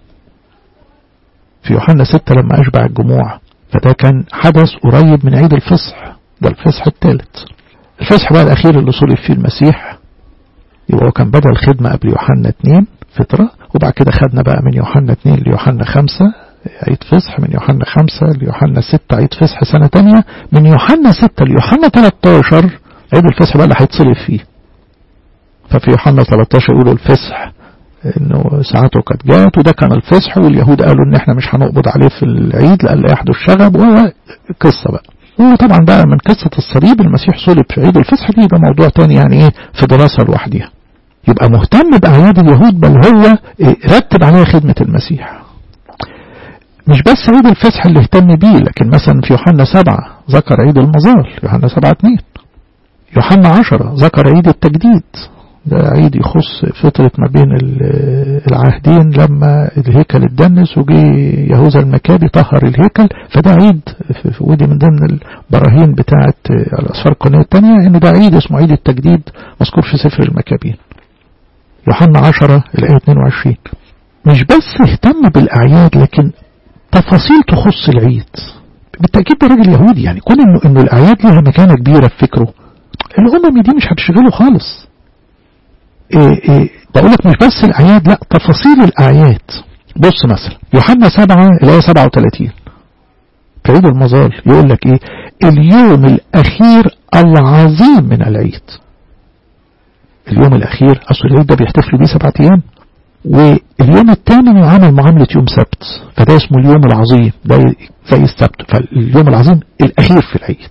في يوحنا ستة لما أشبع الجموع فده كان حدث قريب من عيد الفصح ده الفصح الثالث الفصح بقى الأخير اللي صلب فيه المسيح يبقى هو كان بدأ الخدمة قبل يوحنا اتنين فترة وبعد كده خدنا بقى من يوحنا اتنين ليوحنا خمسة عيد فصح من يوحنا خمسة ليوحنا ستة عيد فصح سنة تانية من يوحنا ستة ليوحنا 13 عيد الفصح بقى اللي هيتصلب فيه ففي يوحنا 13 يقولوا الفصح انه ساعته كانت جات وده كان الفصح واليهود قالوا ان احنا مش هنقبض عليه في العيد لألا يحدث شغب وهو قصة بقى وطبعا بقى من قصة الصليب المسيح صلب في عيد الفصح دي ده موضوع تاني يعني ايه في دراسة لوحدها يبقى مهتم بأعياد اليهود بل هو إيه رتب عليها خدمة المسيح مش بس عيد الفصح اللي اهتم بيه لكن مثلا في يوحنا سبعة ذكر عيد المظال يوحنا سبعة اتنين يوحنا عشرة ذكر عيد التجديد ده عيد يخص فترة ما بين العهدين لما الهيكل اتدنس وجي يهوذا المكابي طهر الهيكل فده عيد ودي من ضمن البراهين بتاعة الأسفار القانونية الثانية إنه ده عيد اسمه عيد التجديد مذكور في سفر المكابين يوحنا 10 الآية 22 مش بس اهتم بالأعياد لكن تفاصيل تخص العيد بالتأكيد ده راجل يهودي يعني كون إنه إنه الأعياد لها مكانة كبيرة في فكره الأمم دي مش هتشغله خالص إيه إيه بقول لك مش بس الأعياد لا تفاصيل الأعياد بص مثلا يوحنا 7 الآية 37 في عيد المظال يقول لك إيه اليوم الأخير العظيم من العيد اليوم الأخير أصل العيد ده بيحتفلوا بيه سبعة أيام واليوم الثامن يعامل معاملة يوم سبت فده اسمه اليوم العظيم ده زي السبت فاليوم العظيم الأخير في العيد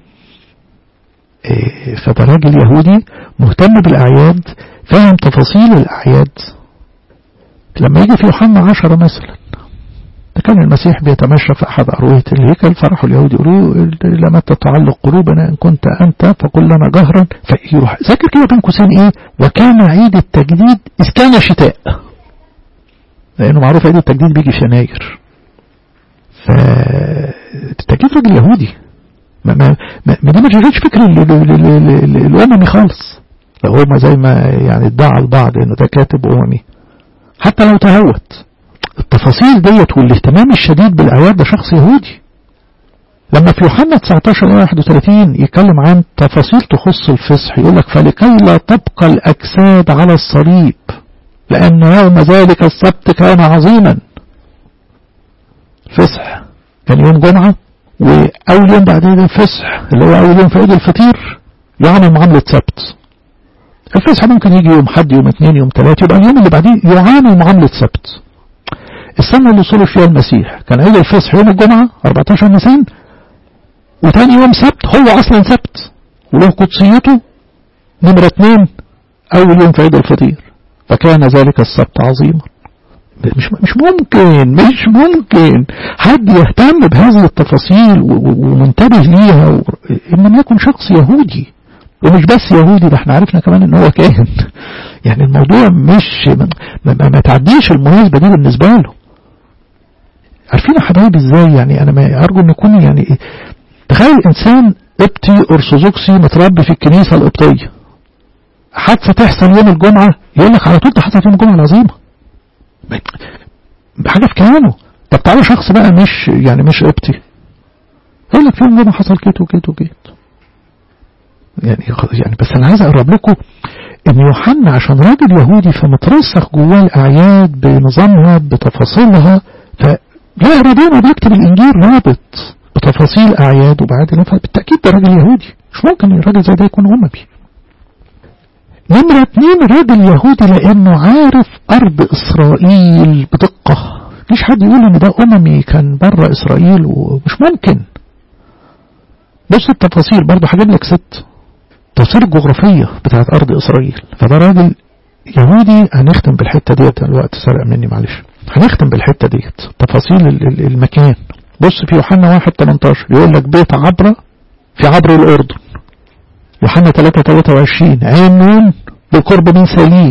إيه فده راجل يهودي مهتم بالأعياد فاهم تفاصيل الأعياد لما يجي في يوحنا عشرة مثلا ده كان المسيح بيتمشى في أحد أروية الهيكل فرحوا اليهود يقولوا لما تتعلق قلوبنا إن كنت أنت فقل لنا جهرا فيروح ذاكر كده بين قوسين إيه وكان عيد التجديد إذ كان شتاء لأنه معروف عيد التجديد بيجي في يناير فالتجديد راجل يهودي ما ما ما دي ما تشغلش فكر الأممي خالص لو هما زي ما يعني ادعى البعض انه ده كاتب اممي حتى لو تهوت التفاصيل ديت والاهتمام الشديد بالاعياد ده شخص يهودي لما في يوحنا 19 31 يتكلم عن تفاصيل تخص الفصح يقول لك فلكي لا تبقى الاجساد على الصليب لان يوم ذلك السبت كان عظيما الفصح كان يوم جمعه واول يوم بعد عيد الفصح اللي هو اول يوم في عيد الفطير يعمل معامله سبت الفصح ممكن يجي يوم حد يوم اثنين يوم ثلاثة يبقى اليوم اللي بعديه يعامل معاملة سبت السنة اللي صلب فيها المسيح كان عيد الفصح يوم الجمعة 14 نيسان وتاني يوم سبت هو أصلا سبت وله قدسيته نمرة اثنين أول يوم في عيد الفطير فكان ذلك السبت عظيما مش مش ممكن مش ممكن حد يهتم بهذه التفاصيل ومنتبه ليها إنما يكون شخص يهودي ومش بس يهودي ده احنا عرفنا كمان ان هو كاهن يعني الموضوع مش ما, ما, ما تعديش المناسبة دي بالنسبة له عارفين يا حبايبي ازاي يعني انا ما ارجو ان يكون يعني تخيل انسان قبطي ارثوذكسي متربي في الكنيسة القبطية حادثة تحصل يوم الجمعة يقول لك على طول ده حصلت يوم الجمعة العظيمة حاجة في كيانه طب تعالى شخص بقى مش يعني مش قبطي لك في يوم حصل كيت وكيت وكيت يعني يعني بس انا عايز اقرب لكم ان يوحنا عشان راجل يهودي فمترسخ جواه الاعياد بنظامها بتفاصيلها فلا اراديا بيكتب الانجيل رابط بتفاصيل اعياد وبعد فبالتاكيد ده راجل يهودي مش ممكن الراجل زي ده يكون اممي نمرة اتنين راجل يهودي لانه عارف ارض اسرائيل بدقة مفيش حد يقول ان ده اممي كان بره اسرائيل ومش ممكن بص التفاصيل برضه هجيب لك ست تفاصيل الجغرافية بتاعت ارض اسرائيل فده راجل يهودي هنختم بالحتة ديت الوقت سرق مني معلش هنختم بالحتة ديت تفاصيل المكان بص في يوحنا 1 18 يقول لك بيت عبرة في عبر الأردن يوحنا 3 23 عين نون بالقرب من سليم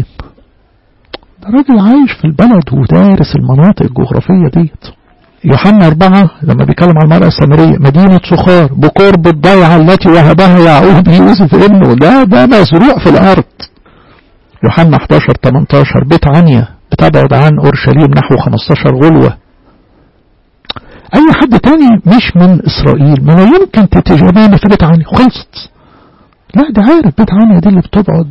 ده راجل عايش في البلد ودارس المناطق الجغرافية ديت يوحنا أربعة لما بيتكلم عن المرأة السامرية مدينة سخار بقرب الضيعة التي وهبها يعقوب ليوسف ابنه ده ده مزروع في الأرض يوحنا 11 18 بيت عنيا بتبعد عن أورشليم نحو 15 غلوة أي حد تاني مش من إسرائيل ما لا يمكن تتجمعنا في بيت عنيا وخلصت لا ده عارف بيت عنيا دي اللي بتبعد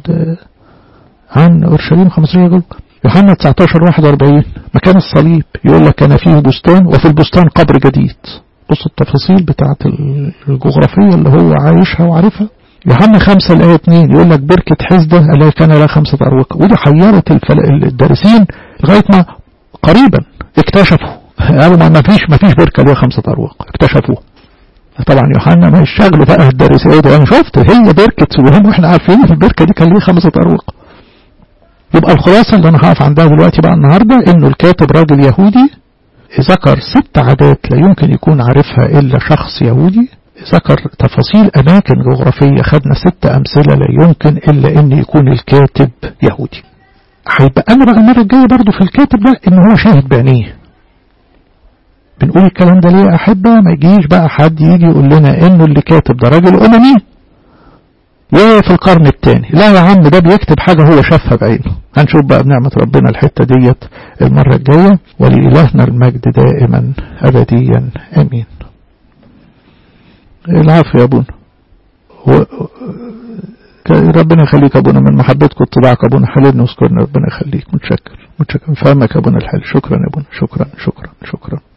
عن أورشليم 15 غلوة يوحنا 19 41 مكان الصليب يقول لك كان فيه بستان وفي البستان قبر جديد بص التفاصيل بتاعت الجغرافية اللي هو عايشها وعارفها يوحنا 5 الآية 2 يقول لك بركة حزدة التي كان لها خمسة أروقة ودي حيرت الدارسين لغاية ما قريبا اكتشفوا قالوا ما فيش ما فيش بركة ليها خمسة أروقة اكتشفوها طبعا يوحنا ما يشتغلوا بقى الدارسين انا شفت هي بركة سلوهم واحنا عارفين البركة دي كان ليها خمسة أروقة يبقى الخلاصة اللي أنا هقف عندها دلوقتي بقى النهاردة إنه الكاتب راجل يهودي ذكر ست عادات لا يمكن يكون عارفها إلا شخص يهودي ذكر تفاصيل أماكن جغرافية خدنا ست أمثلة لا يمكن إلا إن يكون الكاتب يهودي هيبقى أنا بقى المرة الجاية برضه في الكاتب ده إن هو شاهد بعينيه بنقول الكلام ده ليه يا أحبة ما يجيش بقى حد يجي يقول لنا إنه اللي كاتب ده راجل أممي وفي القرن الثاني لا يا عم ده بيكتب حاجة هو شافها بعينه هنشوف بقى بنعمة ربنا الحتة ديت المرة الجاية ولإلهنا المجد دائما أبديا أمين العفو يا أبونا و... ربنا يخليك أبونا من محبتك واتباعك أبونا حللنا واذكرنا ربنا يخليك متشكر متشكر فهمك أبونا الحل شكرا يا أبونا شكرا شكرا شكرا